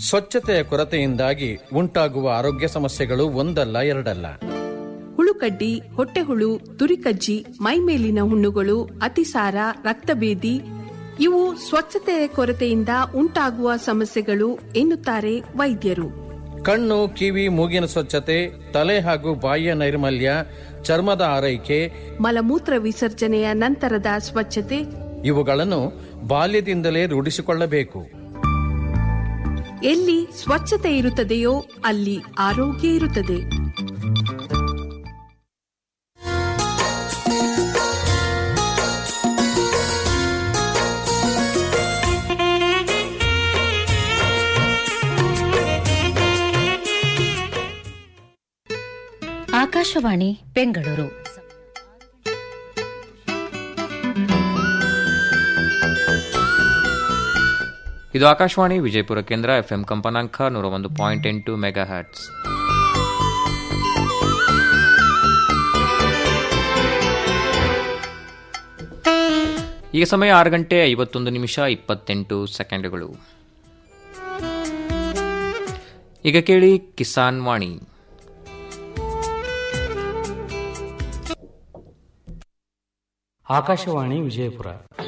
ಸ್ವಚ್ಛತೆಯ ಕೊರತೆಯಿಂದಾಗಿ ಉಂಟಾಗುವ ಆರೋಗ್ಯ ಸಮಸ್ಯೆಗಳು ಒಂದಲ್ಲ ಎರಡಲ್ಲ ಹುಳುಕಡ್ಡಿ ಹೊಟ್ಟೆಹುಳು ತುರಿಕಜ್ಜಿ ಮೈಮೇಲಿನ ಹುಣ್ಣುಗಳು ಅತಿಸಾರ ರಕ್ತಭೇದಿ ಇವು ಸ್ವಚ್ಛತೆಯ ಕೊರತೆಯಿಂದ ಉಂಟಾಗುವ ಸಮಸ್ಯೆಗಳು ಎನ್ನುತ್ತಾರೆ ವೈದ್ಯರು ಕಣ್ಣು ಕಿವಿ ಮೂಗಿನ ಸ್ವಚ್ಛತೆ ತಲೆ ಹಾಗೂ ಬಾಯಿಯ ನೈರ್ಮಲ್ಯ ಚರ್ಮದ ಆರೈಕೆ ಮಲಮೂತ್ರ ವಿಸರ್ಜನೆಯ ನಂತರದ ಸ್ವಚ್ಛತೆ ಇವುಗಳನ್ನು ಬಾಲ್ಯದಿಂದಲೇ ರೂಢಿಸಿಕೊಳ್ಳಬೇಕು ಎಲ್ಲಿ ಸ್ವಚ್ಛತೆ ಇರುತ್ತದೆಯೋ ಅಲ್ಲಿ ಆರೋಗ್ಯ ಇರುತ್ತದೆ ಆಕಾಶವಾಣಿ ಬೆಂಗಳೂರು ಇದು ಆಕಾಶವಾಣಿ ವಿಜಯಪುರ ಕೇಂದ್ರ ಎಫ್ಎಂ ಕಂಪನಾಂಕ ನೂರ ಒಂದು ಪಾಯಿಂಟ್ ಎಂಟು ಮೆಗಾ ಹ್ಯಾಟ್ಸ್ ಈಗ ಸಮಯ ಆರು ಗಂಟೆ ಐವತ್ತೊಂದು ನಿಮಿಷ ಇಪ್ಪತ್ತೆಂಟು ಸೆಕೆಂಡುಗಳು ಈಗ ಕೇಳಿ ಕಿಸಾನ್ ವಾಣಿ ಆಕಾಶವಾಣಿ ವಿಜಯಪುರ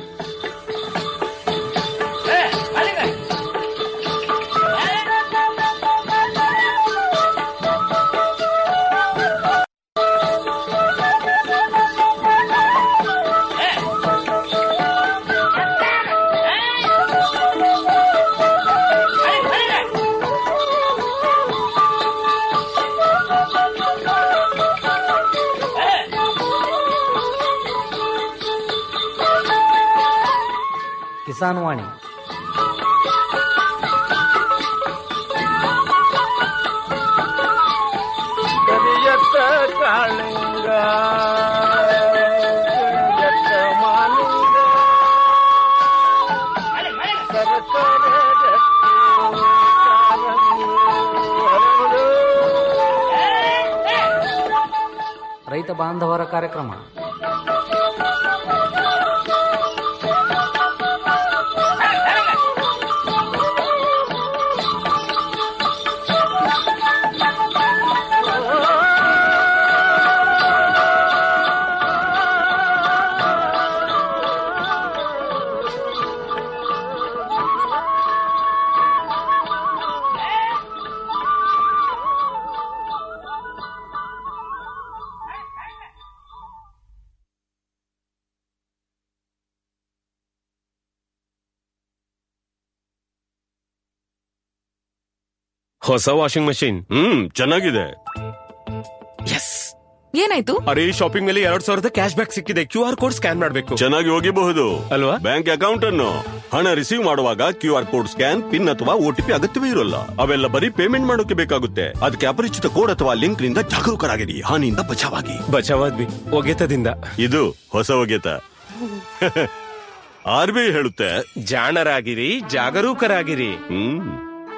ಕಿಸಾನ್ ವಾಣಿ ಕರಿಯತ್ತ ಕಾಳಿಂಗ ಕರಿಯತ್ತ ಮಾಲಿಂಗ ಸರಸರ ರಕ್ತಿ ಕಾರಂಗಿ ಹರಡು. ರೈತ ಬಾಂಧವರ ಕಾರ್ಯಕ್ರಮ ಹೊಸ ವಾಷಿಂಗ್ ಮಷಿನ್ ಹ್ಮ್ ಚೆನ್ನಾಗಿದೆ ಎಸ್ ಏನಾಯ್ತು ಅರೆ ಶಾಪಿಂಗ್ ಮೇಲೆ ಎರಡ್ ಸಾವಿರದ ಕ್ಯಾಶ್ ಬ್ಯಾಕ್ ಸಿಕ್ಕಿದೆ ಕ್ಯೂ ಆರ್ ಕೋಡ್ ಸ್ಕ್ಯಾನ್ ಮಾಡಬೇಕು ಚೆನ್ನಾಗಿ ಹೋಗಿಬಹುದು ಅಲ್ವಾ ಬ್ಯಾಂಕ್ ಅಕೌಂಟ್ ಅನ್ನು ಹಣ ರಿಸೀವ್ ಮಾಡುವಾಗ Q R code scan PIN ಅಥವಾ ಓಟಿಪಿ ಅಗತ್ಯವೇ ಇರೋಲ್ಲ ಅವೆಲ್ಲ ಬರೀ ಪೇಮೆಂಟ್ ಮಾಡೋಕೆ ಬೇಕಾಗುತ್ತೆ ಅದಕ್ಕೆ ಅಪರಿಚಿತ ಕೋಡ್ ಅಥವಾ ಲಿಂಕ್ ನಿಂದ ಜಾಗರೂಕರಾಗಿರಿ ಹಾನಿಯಿಂದ ಬಚಾವಾಗಿ ಬಚಾವಾದ್ವಿ ಒಗೆತದಿಂದ ಇದು ಹೊಸ ಒಗೆತ ಆರ್ ಬಿ ಐ ಹೇಳುತ್ತೆ ಜಾಣರಾಗಿರಿ ಜಾಗರೂಕರಾಗಿರಿ ಹ್ಮ್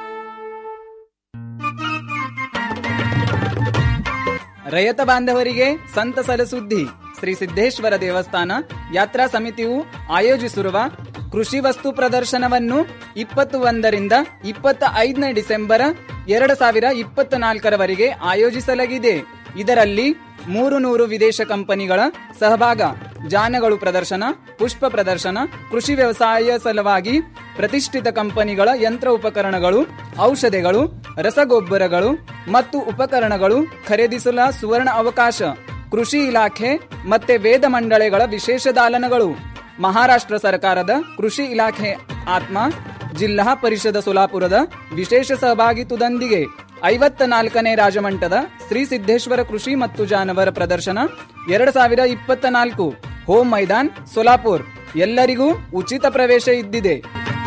ರೈತ ಬಾಂಧವರಿಗೆ ಸಂತಸದ ಸುದ್ದಿ ಶ್ರೀ ಸಿದ್ದೇಶ್ವರ ದೇವಸ್ಥಾನ ಯಾತ್ರಾ ಸಮಿತಿಯು ಆಯೋಜಿಸಿರುವ ಕೃಷಿ ವಸ್ತು ಪ್ರದರ್ಶನವನ್ನು ಇಪ್ಪತ್ತು ಒಂದರಿಂದ ಇಪ್ಪತ್ತ ಐದನೇ ಡಿಸೆಂಬರ್ ಎರಡು ಸಾವಿರ ಇಪ್ಪತ್ತ ನಾಲ್ಕರವರೆಗೆ ಆಯೋಜಿಸಲಾಗಿದೆ ಇದರಲ್ಲಿ ಮೂರು ನೂರು ವಿದೇಶ ಕಂಪನಿಗಳ ಸಹಭಾಗ ಜಾನಗಳು ಪ್ರದರ್ಶನ ಪುಷ್ಪ ಪ್ರದರ್ಶನ ಕೃಷಿ ವ್ಯವಸಾಯ ಸಲುವಾಗಿ ಪ್ರತಿಷ್ಠಿತ ಕಂಪನಿಗಳ ಯಂತ್ರ ಉಪಕರಣಗಳು ಔಷಧಿಗಳು ರಸಗೊಬ್ಬರಗಳು ಮತ್ತು ಉಪಕರಣಗಳು ಖರೀದಿಸಲು ಸುವರ್ಣ ಅವಕಾಶ ಕೃಷಿ ಇಲಾಖೆ ಮತ್ತೆ ವೇದ ಮಂಡಳಿಗಳ ವಿಶೇಷ ದಾಲನಗಳು ಮಹಾರಾಷ್ಟ್ರ ಸರ್ಕಾರದ ಕೃಷಿ ಇಲಾಖೆ ಆತ್ಮ ಜಿಲ್ಲಾ ಪರಿಷದ ಸೋಲಾಪುರದ ವಿಶೇಷ ಸಹಭಾಗಿತ್ವದೊಂದಿಗೆ ಐವತ್ತ ನಾಲ್ಕನೇ ರಾಜಮಂಟದ ಶ್ರೀ ಸಿದ್ದೇಶ್ವರ ಕೃಷಿ ಮತ್ತು ಜಾನವರ ಪ್ರದರ್ಶನ ಎರಡು ಸಾವಿರ ಇಪ್ಪತ್ತ ನಾಲ್ಕು ಹೋಮ್ ಮೈದಾನ್ ಸೋಲಾಪುರ್ ಎಲ್ಲರಿಗೂ ಉಚಿತ ಪ್ರವೇಶ ಇದ್ದಿದೆ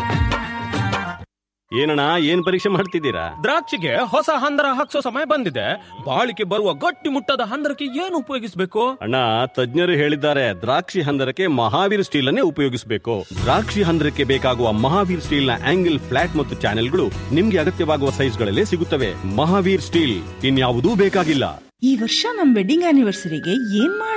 ಏನಣ್ಣ ಏನ್ ಪರೀಕ್ಷೆ ಮಾಡ್ತಿದ್ದೀರಾ ದ್ರಾಕ್ಷಿಗೆ ಹೊಸ ಹಂದರ ಹಾಕ್ಸೋ ಸಮಯ ಬಂದಿದೆ ಬಾಳಿಕೆ ಬರುವ ಗಟ್ಟಿ ಮುಟ್ಟದ ಹಂದರಕ್ಕೆ ಏನು ಉಪಯೋಗಿಸಬೇಕು ಅಣ್ಣ ತಜ್ಞರು ಹೇಳಿದ್ದಾರೆ ದ್ರಾಕ್ಷಿ ಹಂದರಕ್ಕೆ ಮಹಾವೀರ್ ಸ್ಟೀಲ್ ಅನ್ನೇ ಉಪಯೋಗಿಸಬೇಕು ದ್ರಾಕ್ಷಿ ಹಂದರಕ್ಕೆ ಬೇಕಾಗುವ ಮಹಾವೀರ್ ಸ್ಟೀಲ್ ನ ಆಂಗಲ್ ಫ್ಲಾಟ್ ಮತ್ತು ಚಾನೆಲ್ಗಳು ನಿಮ್ಗೆ ಅಗತ್ಯವಾಗುವ ಸೈಜ್ಗಳಲ್ಲಿ ಸಿಗುತ್ತವೆ ಮಹಾವೀರ್ ಸ್ಟೀಲ್ ಇನ್ಯಾವುದೂ ಬೇಕಾಗಿಲ್ಲ ಈ ವರ್ಷ ನಮ್ ವೆಡ್ಡಿಂಗ್ ಆನಿವರ್ಸರಿಗೆ ಏನ್ ಮಾಡೋಣ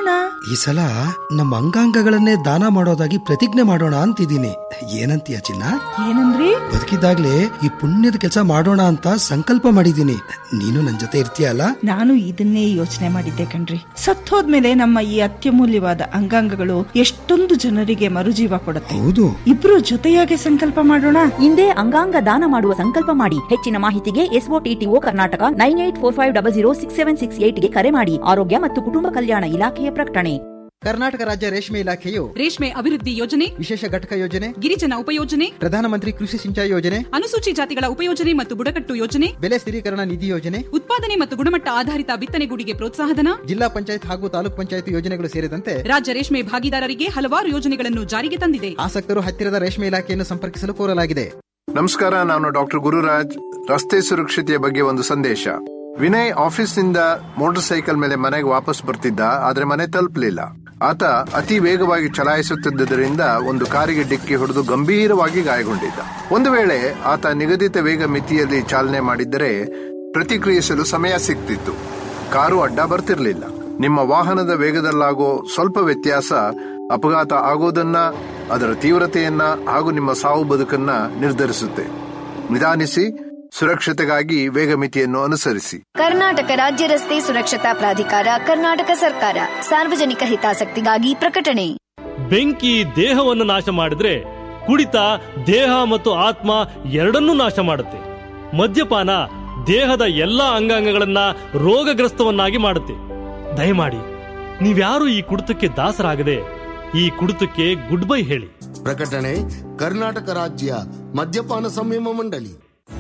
ಮಾಡೋಣ ಈ ಸಲ ನಮ್ಮ ಅಂಗಾಂಗಗಳನ್ನೇ ದಾನ ಮಾಡೋದಾಗಿ ಪ್ರತಿಜ್ಞೆ ಮಾಡೋಣ ಅಂತಿದ್ದೀನಿ ಏನಂತೀಯ ಚಿನ್ನ ಏನಂದ್ರಿ ಬದುಕಿದಾಗ್ಲೇ ಈ ಪುಣ್ಯದ ಕೆಲಸ ಮಾಡೋಣ ಅಂತ ಸಂಕಲ್ಪ ಮಾಡಿದ್ದೀನಿ ನೀನು ನನ್ ಜೊತೆ ಇರ್ತೀಯಲ್ಲ ನಾನು ಇದನ್ನೇ ಯೋಚನೆ ಮಾಡಿದ್ದೆ ಕಣ್ರಿ ಸತ್ತೋದ್ಮೇಲೆ ನಮ್ಮ ಈ ಅತ್ಯಮೂಲ್ಯವಾದ ಅಂಗಾಂಗಗಳು ಎಷ್ಟೊಂದು ಜನರಿಗೆ ಮರುಜೀವ ಕೊಡುತ್ತೆ ಹೌದು ಇಬ್ರು ಜೊತೆಯಾಗಿ ಸಂಕಲ್ಪ ಮಾಡೋಣ ಹಿಂದೆ ಅಂಗಾಂಗ ದಾನ ಮಾಡುವ ಸಂಕಲ್ಪ ಮಾಡಿ ಹೆಚ್ಚಿನ ಮಾಹಿತಿಗೆ ಎಸ್ಒಟಿಟಿಒ Karnataka nine eight four five double zero six seven six ಏಟ್ಗೆ ಕರೆ ಮಾಡಿ ಆರೋಗ್ಯ ಮತ್ತು ಕುಟುಂಬ ಕಲ್ಯಾಣ ಇಲಾಖೆಯ ಪ್ರಕಟಣೆ ಕರ್ನಾಟಕ ರಾಜ್ಯ ರೇಷ್ಮೆ ಇಲಾಖೆಯು ರೇಷ್ಮೆ ಅಭಿವೃದ್ಧಿ ಯೋಜನೆ ವಿಶೇಷ ಘಟಕ ಯೋಜನೆ ಗಿರಿಜನ ಉಪಯೋಜನೆ ಪ್ರಧಾನಮಂತ್ರಿ ಕೃಷಿ ಸಿಂಚಾಯಿ ಯೋಜನೆ ಅನುಸೂಚಿ ಜಾತಿಗಳ ಉಪಯೋಜನೆ ಮತ್ತು ಬುಡಕಟ್ಟು ಯೋಜನೆ ಬೆಲೆ ಸ್ಥಿರೀಕರಣ ನಿಧಿ ಯೋಜನೆ ಉತ್ಪಾದನೆ ಮತ್ತು ಗುಣಮಟ್ಟ ಆಧಾರಿತ ಬಿತ್ತನೆಗೂಡಿಗೆ ಪ್ರೋತ್ಸಾಹಧನ ಜಿಲ್ಲಾ ಪಂಚಾಯತ್ ಹಾಗೂ ತಾಲೂಕ್ ಪಂಚಾಯತ್ ಯೋಜನೆಗಳು ಸೇರಿದಂತೆ ರಾಜ್ಯ ರೇಷ್ಮೆ ಭಾಗಿದಾರರಿಗೆ ಹಲವಾರು ಯೋಜನೆಗಳನ್ನು ಜಾರಿಗೆ ತಂದಿದೆ ಆಸಕ್ತರು ಹತ್ತಿರದ ರೇಷ್ಮೆ ಇಲಾಖೆಯನ್ನು ಸಂಪರ್ಕಿಸಲು ಕೋರಲಾಗಿದೆ ನಮಸ್ಕಾರ ನಾನು ಡಾಕ್ಟರ್ ಗುರುರಾಜ್ ರಸ್ತೆ ಸುರಕ್ಷತೆಯ ಬಗ್ಗೆ ಒಂದು ಸಂದೇಶ ವಿನಯ್ ಆಫೀಸ್ನಿಂದ ಮೋಟಾರ್ ಸೈಕಲ್ ಮೇಲೆ ಮನೆಗೆ ವಾಪಸ್ ಬರ್ತಿದ್ದ ಆದ್ರೆ ಮನೆ ತಲುಪಲಿಲ್ಲ ಆತ ಅತಿ ವೇಗವಾಗಿ ಚಲಾಯಿಸುತ್ತಿದ್ದರಿಂದ ಒಂದು ಕಾರಿಗೆ ಡಿಕ್ಕಿ ಹೊಡೆದು ಗಂಭೀರವಾಗಿ ಗಾಯಗೊಂಡಿದ್ದ ಒಂದು ವೇಳೆ ಆತ ನಿಗದಿತ ವೇಗ ಮಿತಿಯಲ್ಲಿ ಚಾಲನೆ ಮಾಡಿದ್ದರೆ ಪ್ರತಿಕ್ರಿಯಿಸಲು ಸಮಯ ಸಿಗ್ತಿತ್ತು ಕಾರು ಅಡ್ಡ ಬರ್ತಿರ್ಲಿಲ್ಲ ನಿಮ್ಮ ವಾಹನದ ವೇಗದಲ್ಲಾಗೋ ಸ್ವಲ್ಪ ವ್ಯತ್ಯಾಸ ಅಪಘಾತ ಆಗೋದನ್ನ ಅದರ ತೀವ್ರತೆಯನ್ನ ಹಾಗೂ ನಿಮ್ಮ ಸಾವು ಬದುಕನ್ನ ನಿರ್ಧರಿಸುತ್ತೆ ನಿಧಾನಿಸಿ ಸುರಕ್ಷತೆಗಾಗಿ ವೇಗ ಮಿತಿಯನ್ನು ಅನುಸರಿಸಿ ಕರ್ನಾಟಕ ರಾಜ್ಯ ರಸ್ತೆ ಸುರಕ್ಷತಾ ಪ್ರಾಧಿಕಾರ ಕರ್ನಾಟಕ ಸರ್ಕಾರ ಸಾರ್ವಜನಿಕ ಹಿತಾಸಕ್ತಿಗಾಗಿ ಪ್ರಕಟಣೆ ಬೆಂಕಿ ದೇಹವನ್ನು ನಾಶ ಮಾಡಿದ್ರೆ ಕುಡಿತ ದೇಹ ಮತ್ತು ಆತ್ಮ ಎರಡನ್ನೂ ನಾಶ ಮಾಡುತ್ತೆ ಮದ್ಯಪಾನ ದೇಹದ ಎಲ್ಲಾ ಅಂಗಾಂಗಗಳನ್ನ ರೋಗಗ್ರಸ್ತವನ್ನಾಗಿ ಮಾಡುತ್ತೆ ದಯಮಾಡಿ ನೀವ್ಯಾರು ಈ ಕುಡಿತಕ್ಕೆ ದಾಸರಾಗದೆ ಈ ಕುಡಿತಕ್ಕೆ ಗುಡ್ ಬೈ ಹೇಳಿ ಪ್ರಕಟಣೆ ಕರ್ನಾಟಕ ರಾಜ್ಯ ಮದ್ಯಪಾನ ಸಂಯಮ ಮಂಡಳಿ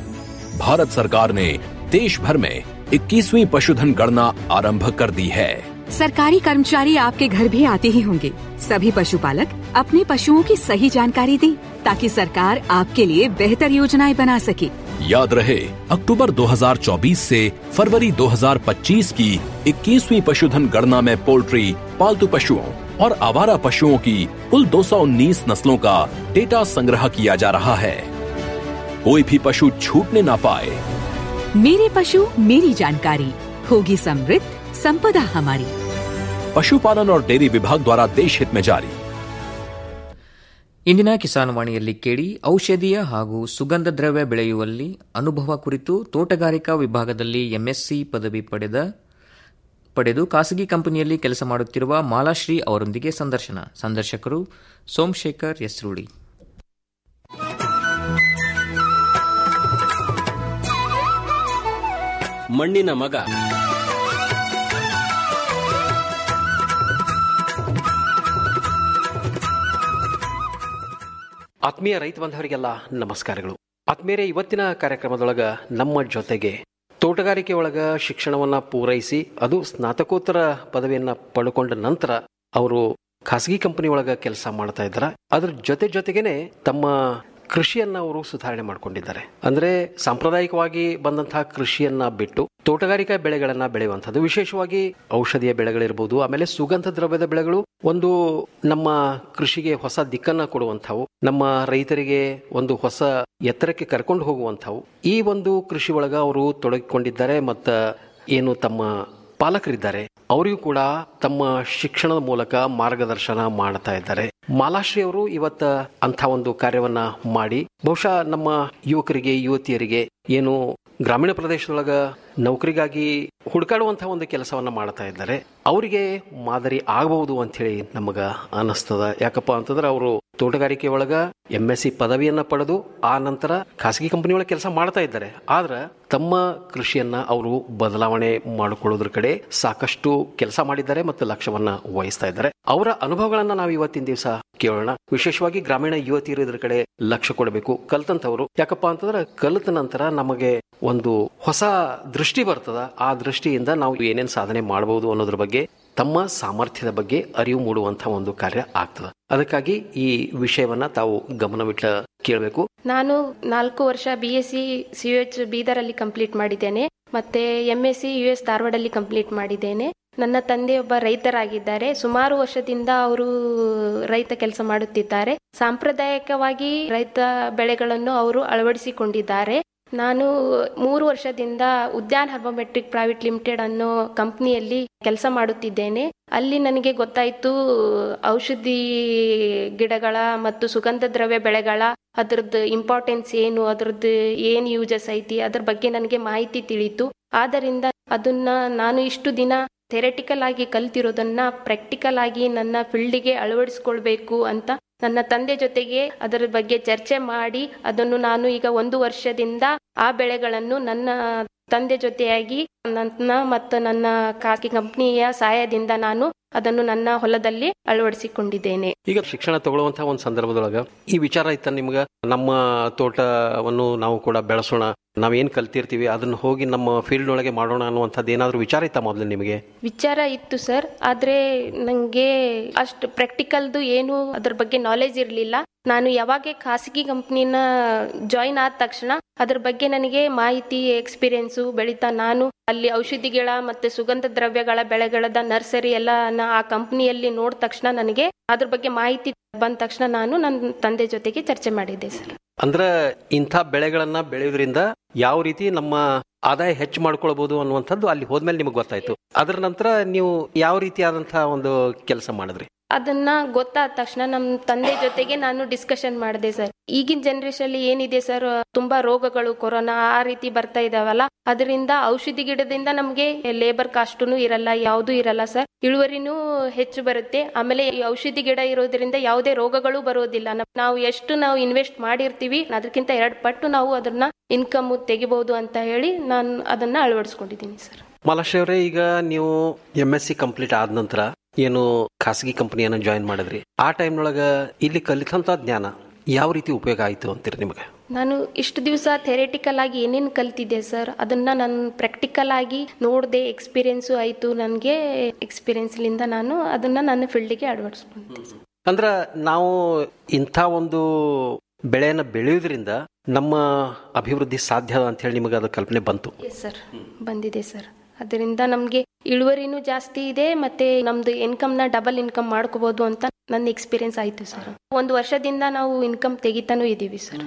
भारत सरकार ने देश भर में 21वीं पशुधन गणना आरंभ कर दी है सरकारी कर्मचारी आपके घर भी आते ही होंगे सभी पशुपालक अपने पशुओं की सही जानकारी दें ताकि सरकार आपके लिए बेहतर योजनाएं बना सके याद रहे अक्टूबर 2024 से फरवरी 2025 की 21वीं पशुधन गणना में पोल्ट्री पालतू पशुओं और आवारा पशुओं की कुल 219 नस्लों का डेटा संग्रह किया जा रहा है कोई भी पशु छूटने ना पाए मेरे पशु मेरी जानकारी होगी समृद्ध संपदा हमारी पशुपालन और डेयरी विभाग द्वारा देश हित में जारी ಇಂದಿನ ಕಿಸಾನ್ ವಾಣಿಯಲ್ಲಿ ಕೇಳಿ ಔಷಧೀಯ ಹಾಗೂ ಸುಗಂಧ ದ್ರವ್ಯ ಬೆಳೆಯುವಲ್ಲಿ ಅನುಭವ ಕುರಿತು ತೋಟಗಾರಿಕಾ ವಿಭಾಗದಲ್ಲಿ ಎಂಎಸ್ಸಿ ಪದವಿ ಪಡೆದ ಪಡೆದು ಖಾಸಗಿ ಕಂಪನಿಯಲ್ಲಿ ಕೆಲಸ ಮಾಡುತ್ತಿರುವ ಮಾಲಾಶ್ರೀ ಅವರೊಂದಿಗೆ ಸಂದರ್ಶನ ಸಂದರ್ಶಕರು ಸೋಮಶೇಖರ್ ಯಸ್ರೂಳಿ ಮಣ್ಣಿನ ಮಗ ಆತ್ಮೀಯ ರೈತ ಬಾಂಧವರಿಗೆಲ್ಲ ನಮಸ್ಕಾರಗಳು ಆತ್ಮೀಯರೇ ಇವತ್ತಿನ ಕಾರ್ಯಕ್ರಮದೊಳಗ ನಮ್ಮ ಜೊತೆಗೆ ತೋಟಗಾರಿಕೆ ಒಳಗ ಶಿಕ್ಷಣವನ್ನ ಪೂರೈಸಿ ಅದು ಸ್ನಾತಕೋತ್ತರ ಪದವಿಯನ್ನ ಪಡ್ಕೊಂಡ ನಂತರ ಅವರು ಖಾಸಗಿ ಕಂಪನಿ ಒಳಗ ಕೆಲಸ ಮಾಡ್ತಾ ಇದ್ದಾರೆ ಅದ್ರ ಜೊತೆ ಜೊತೆಗೇನೆ ತಮ್ಮ ಕೃಷಿಯನ್ನ ಅವರು ಸುಧಾರಣೆ ಮಾಡ್ಕೊಂಡಿದ್ದಾರೆ ಅಂದ್ರೆ ಸಾಂಪ್ರದಾಯಿಕವಾಗಿ ಬಂದಂತಹ ಕೃಷಿಯನ್ನ ಬಿಟ್ಟು ತೋಟಗಾರಿಕಾ ಬೆಳೆಗಳನ್ನ ಬೆಳೆಯುವಂಥದ್ದು ವಿಶೇಷವಾಗಿ ಔಷಧಿಯ ಬೆಳೆಗಳಿರ್ಬೋದು ಆಮೇಲೆ ಸುಗಂಧ ದ್ರವ್ಯದ ಬೆಳೆಗಳು ಒಂದು ನಮ್ಮ ಕೃಷಿಗೆ ಹೊಸ ದಿಕ್ಕನ್ನ ಕೊಡುವಂಥವು ನಮ್ಮ ರೈತರಿಗೆ ಒಂದು ಹೊಸ ಎತ್ತರಕ್ಕೆ ಕರ್ಕೊಂಡು ಹೋಗುವಂಥವು ಈ ಒಂದು ಕೃಷಿ ಒಳಗ ಅವರು ತೊಡಗಿಕೊಂಡಿದ್ದಾರೆ ಮತ್ತ ಏನು ತಮ್ಮ ಪಾಲಕರಿದ್ದಾರೆ ಅವರಿಗೂ ಕೂಡ ತಮ್ಮ ಶಿಕ್ಷಣದ ಮೂಲಕ ಮಾರ್ಗದರ್ಶನ ಮಾಡ್ತಾ ಇದ್ದಾರೆ ಮಾಲಾಶ್ರೀ ಅವರು ಇವತ್ತ ಅಂತ ಒಂದು ಕಾರ್ಯವನ್ನ ಮಾಡಿ ಬಹುಶಃ ನಮ್ಮ ಯುವಕರಿಗೆ ಯುವತಿಯರಿಗೆ ಏನು ಗ್ರಾಮೀಣ ಪ್ರದೇಶದೊಳಗ ನೌಕರಿಗಾಗಿ ಹುಡುಕಾಡುವಂತಹ ಒಂದು ಕೆಲಸವನ್ನ ಮಾಡ್ತಾ ಇದ್ದಾರೆ ಅವರಿಗೆ ಮಾದರಿ ಆಗಬಹುದು ಅಂತ ಹೇಳಿ ನಮಗ ಅನಿಸ್ತದ ಯಾಕಪ್ಪ ಅಂತಂದ್ರೆ ಅವರು ತೋಟಗಾರಿಕೆ ಒಳಗ ಎಂ ಎಸ್ ಸಿ ಪದವಿಯನ್ನ ಪಡೆದು ಆ ನಂತರ ಖಾಸಗಿ ಕಂಪನಿ ಒಳಗೆ ಕೆಲಸ ಮಾಡ್ತಾ ಇದ್ದಾರೆ ಆದ್ರ ತಮ್ಮ ಕೃಷಿಯನ್ನ ಅವರು ಬದಲಾವಣೆ ಮಾಡಿಕೊಳ್ಳೋದ್ರ ಕಡೆ ಸಾಕಷ್ಟು ಕೆಲಸ ಮಾಡಿದ್ದಾರೆ ಮತ್ತು ಲಕ್ಷ್ಯವನ್ನ ವಹಿಸ್ತಾ ಇದ್ದಾರೆ ಅವರ ಅನುಭವಗಳನ್ನ ನಾವು ಇವತ್ತಿನ ದಿವಸ ಕೇಳೋಣ ವಿಶೇಷವಾಗಿ ಗ್ರಾಮೀಣ ಯುವತಿಯರು ಇದ್ರ ಕಡೆ ಲಕ್ಷ್ಯ ಕೊಡಬೇಕು ಕಲ್ತಂತವರು ಯಾಕಪ್ಪ ಅಂತಂದ್ರೆ ಕಲಿತ ನಂತರ ನಮಗೆ ಒಂದು ಹೊಸ ದೃಷ್ಟಿ ಬರ್ತದ ಆ ದೃಷ್ಟಿಯಿಂದ ನಾವು ಏನೇನ್ ಸಾಧನೆ ಮಾಡಬಹುದು ಅನ್ನೋದ್ರ ಬಗ್ಗೆ ತಮ್ಮ ಸಾಮರ್ಥ್ಯದ ಬಗ್ಗೆ ಅರಿವು ಮೂಡುವಂತಹ ಒಂದು ಕಾರ್ಯ ಆಗ್ತದ ಅದಕ್ಕಾಗಿ ಈ ವಿಷಯವನ್ನ ತಾವು ಗಮನವಿಟ್ಟ ಕೇಳಬೇಕು ನಾನು ನಾಲ್ಕು ವರ್ಷ B S C C U H ಬೀದರಲ್ಲಿ ಕಂಪ್ಲೀಟ್ ಮಾಡಿದ್ದೇನೆ ಮತ್ತೆ M S C U S ಧಾರವಾಡಲ್ಲಿ ಕಂಪ್ಲೀಟ್ ಮಾಡಿದ್ದೇನೆ ನನ್ನ ತಂದೆ ಒಬ್ಬ ರೈತರಾಗಿದ್ದಾರೆ ಸುಮಾರು ವರ್ಷದಿಂದ ಅವರು ರೈತ ಕೆಲಸ ಮಾಡುತ್ತಿದ್ದಾರೆ ಸಾಂಪ್ರದಾಯಿಕವಾಗಿ ರೈತ ಬೆಳೆಗಳನ್ನು ಅವರು ಅಳವಡಿಸಿಕೊಂಡಿದ್ದಾರೆ ನಾನು ಮೂರು ವರ್ಷದಿಂದ ಉದ್ಯಾನ್ ಹರ್ಬೋಮೆಟ್ರಿಕ್ ಪ್ರೈವೇಟ್ ಲಿಮಿಟೆಡ್ ಅನ್ನೋ ಕಂಪ್ನಿಯಲ್ಲಿ ಕೆಲಸ ಮಾಡುತ್ತಿದ್ದೇನೆ ಅಲ್ಲಿ ನನಗೆ ಗೊತ್ತಾಯಿತು ಔಷಧಿ ಗಿಡಗಳ ಮತ್ತು ಸುಗಂಧ ದ್ರವ್ಯ ಬೆಳೆಗಳ ಅದ್ರದ್ದು ಇಂಪಾರ್ಟೆನ್ಸ್ ಏನು ಅದ್ರದ್ದು ಏನು ಯೂಸಸ್ ಐತಿ ಅದ್ರ ಬಗ್ಗೆ ನನಗೆ ಮಾಹಿತಿ ತಿಳಿಯಿತು ಆದ್ದರಿಂದ ಅದನ್ನ ನಾನು ಇಷ್ಟು ದಿನ ಥೆರೆಟಿಕಲ್ ಆಗಿ ಕಲ್ತಿರೋದನ್ನ ಪ್ರಾಕ್ಟಿಕಲ್ ಆಗಿ ನನ್ನ ಫೀಲ್ಡಿಗೆ ಅಳವಡಿಸ್ಕೊಳ್ಬೇಕು ಅಂತ ನನ್ನ ತಂದೆ ಜೊತೆಗೆ ಅದರ ಬಗ್ಗೆ ಚರ್ಚೆ ಮಾಡಿ ಅದನ್ನು ನಾನು ಈಗ ಒಂದು ವರ್ಷದಿಂದ ಆ ಬೆಳೆಗಳನ್ನು ನನ್ನ ತಂದೆ ಜೊತೆಯಾಗಿ ನನ್ನ ಮತ್ತು ನನ್ನ ಖಾಸಗಿ ಕಂಪ್ನಿಯ ಸಹಾಯದಿಂದ ನಾನು ಅದನ್ನು ನನ್ನ ಹೊಲದಲ್ಲಿ ಅಳವಡಿಸಿಕೊಂಡಿದ್ದೇನೆ ಈಗ ಶಿಕ್ಷಣ ತಗೊಳ್ಳುವಂತಹ ಒಂದು ಸಂದರ್ಭದೊಳಗ ಈ ವಿಚಾರ ಇತ್ತ ನಿಮ್ಗ ನಮ್ಮ ತೋಟವನ್ನು ನಾವು ಕೂಡ ಬೆಳೆಸೋಣ ನಾವೇನ್ ಕಲ್ತಿರ್ತೀವಿ ಅದನ್ನ ಹೋಗಿ ನಮ್ಮ ಫೀಲ್ಡ್ ಒಳಗೆ ಮಾಡೋಣ ಅನ್ನುವಂಥದ್ದು ಏನಾದ್ರು ವಿಚಾರ ಇತ್ತ ಮೊದಲು ನಿಮಗೆ ವಿಚಾರ ಇತ್ತು ಸರ್ ಆದ್ರೆ ನಂಗೆ ಅಷ್ಟು ಪ್ರಾಕ್ಟಿಕಲ್ದು ಏನು ಅದ್ರ ಬಗ್ಗೆ ನಾಲೆಜ್ ಇರಲಿಲ್ಲ ನಾನು ಯಾವಾಗ ಖಾಸಗಿ ಕಂಪ್ನಿನ ಜಾಯಿನ್ ಆದ ತಕ್ಷಣ ಅದ್ರ ಬಗ್ಗೆ ನನಗೆ ಮಾಹಿತಿ ಎಕ್ಸ್ಪೀರಿಯನ್ಸು ಬೆಳೀತಾ ನಾನು ಅಲ್ಲಿ ಔಷಧಿಗಳ ಮತ್ತೆ ಸುಗಂಧ ದ್ರವ್ಯಗಳ ಬೆಳೆಗಳದ ನರ್ಸರಿ ಎಲ್ಲ ನಾ ಆ ಕಂಪ್ನಿಯಲ್ಲಿ ನೋಡಿದ ತಕ್ಷಣ ನನಗೆ ಅದ್ರ ಬಗ್ಗೆ ಮಾಹಿತಿ ಬಂದ ತಕ್ಷಣ ನಾನು ನನ್ನ ತಂದೆ ಜೊತೆಗೆ ಚರ್ಚೆ ಮಾಡಿದ್ದೆ ಸರ್ ಅಂದ್ರ ಇಂಥ ಬೆಳೆಗಳನ್ನ ಬೆಳೆಯೋದ್ರಿಂದ ಯಾವ ರೀತಿ ನಮ್ಮ ಆದಾಯ ಹೆಚ್ಚು ಮಾಡ್ಕೊಳ್ಬಹುದು ಅನ್ನುವಂಥದ್ದು ಅಲ್ಲಿ ಹೋದ್ಮೇಲೆ ನಿಮಗೆ ಗೊತ್ತಾಯ್ತು ಅದರ ನಂತರ ನೀವು ಯಾವ ರೀತಿಯಾದಂತಹ ಒಂದು ಕೆಲಸ ಮಾಡಿದ್ರಿ ಅದನ್ನ ಗೊತ್ತಾದ ತಕ್ಷಣ ನಮ್ಮ ತಂದೆ ಜೊತೆಗೆ ನಾನು ಡಿಸ್ಕಷನ್ ಮಾಡಿದೆ ಸರ್ ಈಗಿನ ಜನರೇಷನ್ ಅಲ್ಲಿ ಏನಿದೆ ಸರ್ ತುಂಬಾ ರೋಗಗಳು ಕೊರೋನಾ ಆ ರೀತಿ ಬರ್ತಾ ಇದಾವಲ್ಲ ಅದರಿಂದ ಔಷಧಿ ಗಿಡದಿಂದ ನಮ್ಗೆ ಲೇಬರ್ ಕಾಸ್ಟುನು ಇರಲ್ಲ ಯಾವ್ದು ಇರಲ್ಲ ಸರ್ ಇಳುವರಿನೂ ಹೆಚ್ಚು ಬರುತ್ತೆ ಆಮೇಲೆ ಈ ಔಷಧಿ ಗಿಡ ಇರೋದ್ರಿಂದ ಯಾವುದೇ ರೋಗಗಳು ಬರೋದಿಲ್ಲ ನಮ್- ನಾವು ಎಷ್ಟು ನಾವು ಇನ್ವೆಸ್ಟ್ ಮಾಡಿರ್ತೀವಿ ಅದಕ್ಕಿಂತ ಎರಡು ಪಟ್ಟು ನಾವು ಅದನ್ನ ಇನ್ಕಮ್ ತೆಗಿಬಹುದು ಅಂತ ಹೇಳಿ ನಾನು ಅದನ್ನ ಅಳವಡಿಸ್ಕೊಂಡಿದ್ದೀನಿ ಸರ್ ಮಾಲಾಶ್ರೀ ಅವರೇ ಈಗ ನೀವು ಎಂ ಎಸ್ ಸಿ ಕಂಪ್ಲೀಟ್ ಆದ ನಂತರ ಏನು ಖಾಸಗಿ ಕಂಪನಿಯನ್ನು ಜಾಯಿನ್ ಮಾಡಿದ್ರಿ ಆ ಟೈಮ್ನೊಳಗ ಇಲ್ಲಿ ಕಲಿತಂತ ಜ್ಞಾನ ಯಾವ ರೀತಿ ಉಪಯೋಗ ಆಯ್ತು ಅಂತೀರಿ ನಿಮಗೆ ನಾನು ಇಷ್ಟು ದಿವಸ ಥೆರೆಟಿಕಲ್ ಆಗಿ ಏನೇನು ಕಲ್ತಿದ್ದೆ ಸರ್ ಅದನ್ನ ನಾನು ಪ್ರಾಕ್ಟಿಕಲ್ ಆಗಿ ನೋಡಿದೆ ಎಕ್ಸ್ಪೀರಿಯನ್ಸು ಆಯಿತು ನನಗೆ ಎಕ್ಸ್ಪೀರಿಯನ್ಸ್ಲಿಂದ ನಾನು ಅದನ್ನ ನನ್ನ ಫೀಲ್ಡಿಗೆ ಅಳವಡಿಸ್ಕೊಂಡೆ ಅಂದ್ರ ನಾವು ಇಂಥ ಒಂದು ಬೆಳೆಯನ್ನು ಬೆಳೆಯೋದ್ರಿಂದ ನಮ್ಮ ಅಭಿವೃದ್ಧಿ ಸಾಧ್ಯ ಅಂತ ಹೇಳಿ ನಿಮಗೆ ಅದು ಕಲ್ಪನೆ ಬಂತು ಎಸ್ ಸರ್ ಬಂದಿದೆ ಸರ್ ಅದರಿಂದ ನಮಗೆ ಇಳುವರಿನೂ ಜಾಸ್ತಿ ಇದೆ ಮತ್ತೆ ನಮ್ದು ಇನ್ಕಮ್ನ ಡಬಲ್ ಇನ್ಕಮ್ ಮಾಡ್ಕೋಬಹುದು ಅಂತ ನನ್ನ ಎಕ್ಸ್ಪೀರಿಯನ್ಸ್ ಆಯಿತು ಸರ್ ಒಂದು ವರ್ಷದಿಂದ ನಾವು ಇನ್ಕಮ್ ತೆಗಿತಾನೂ ಇದ್ದೀವಿ ಸರ್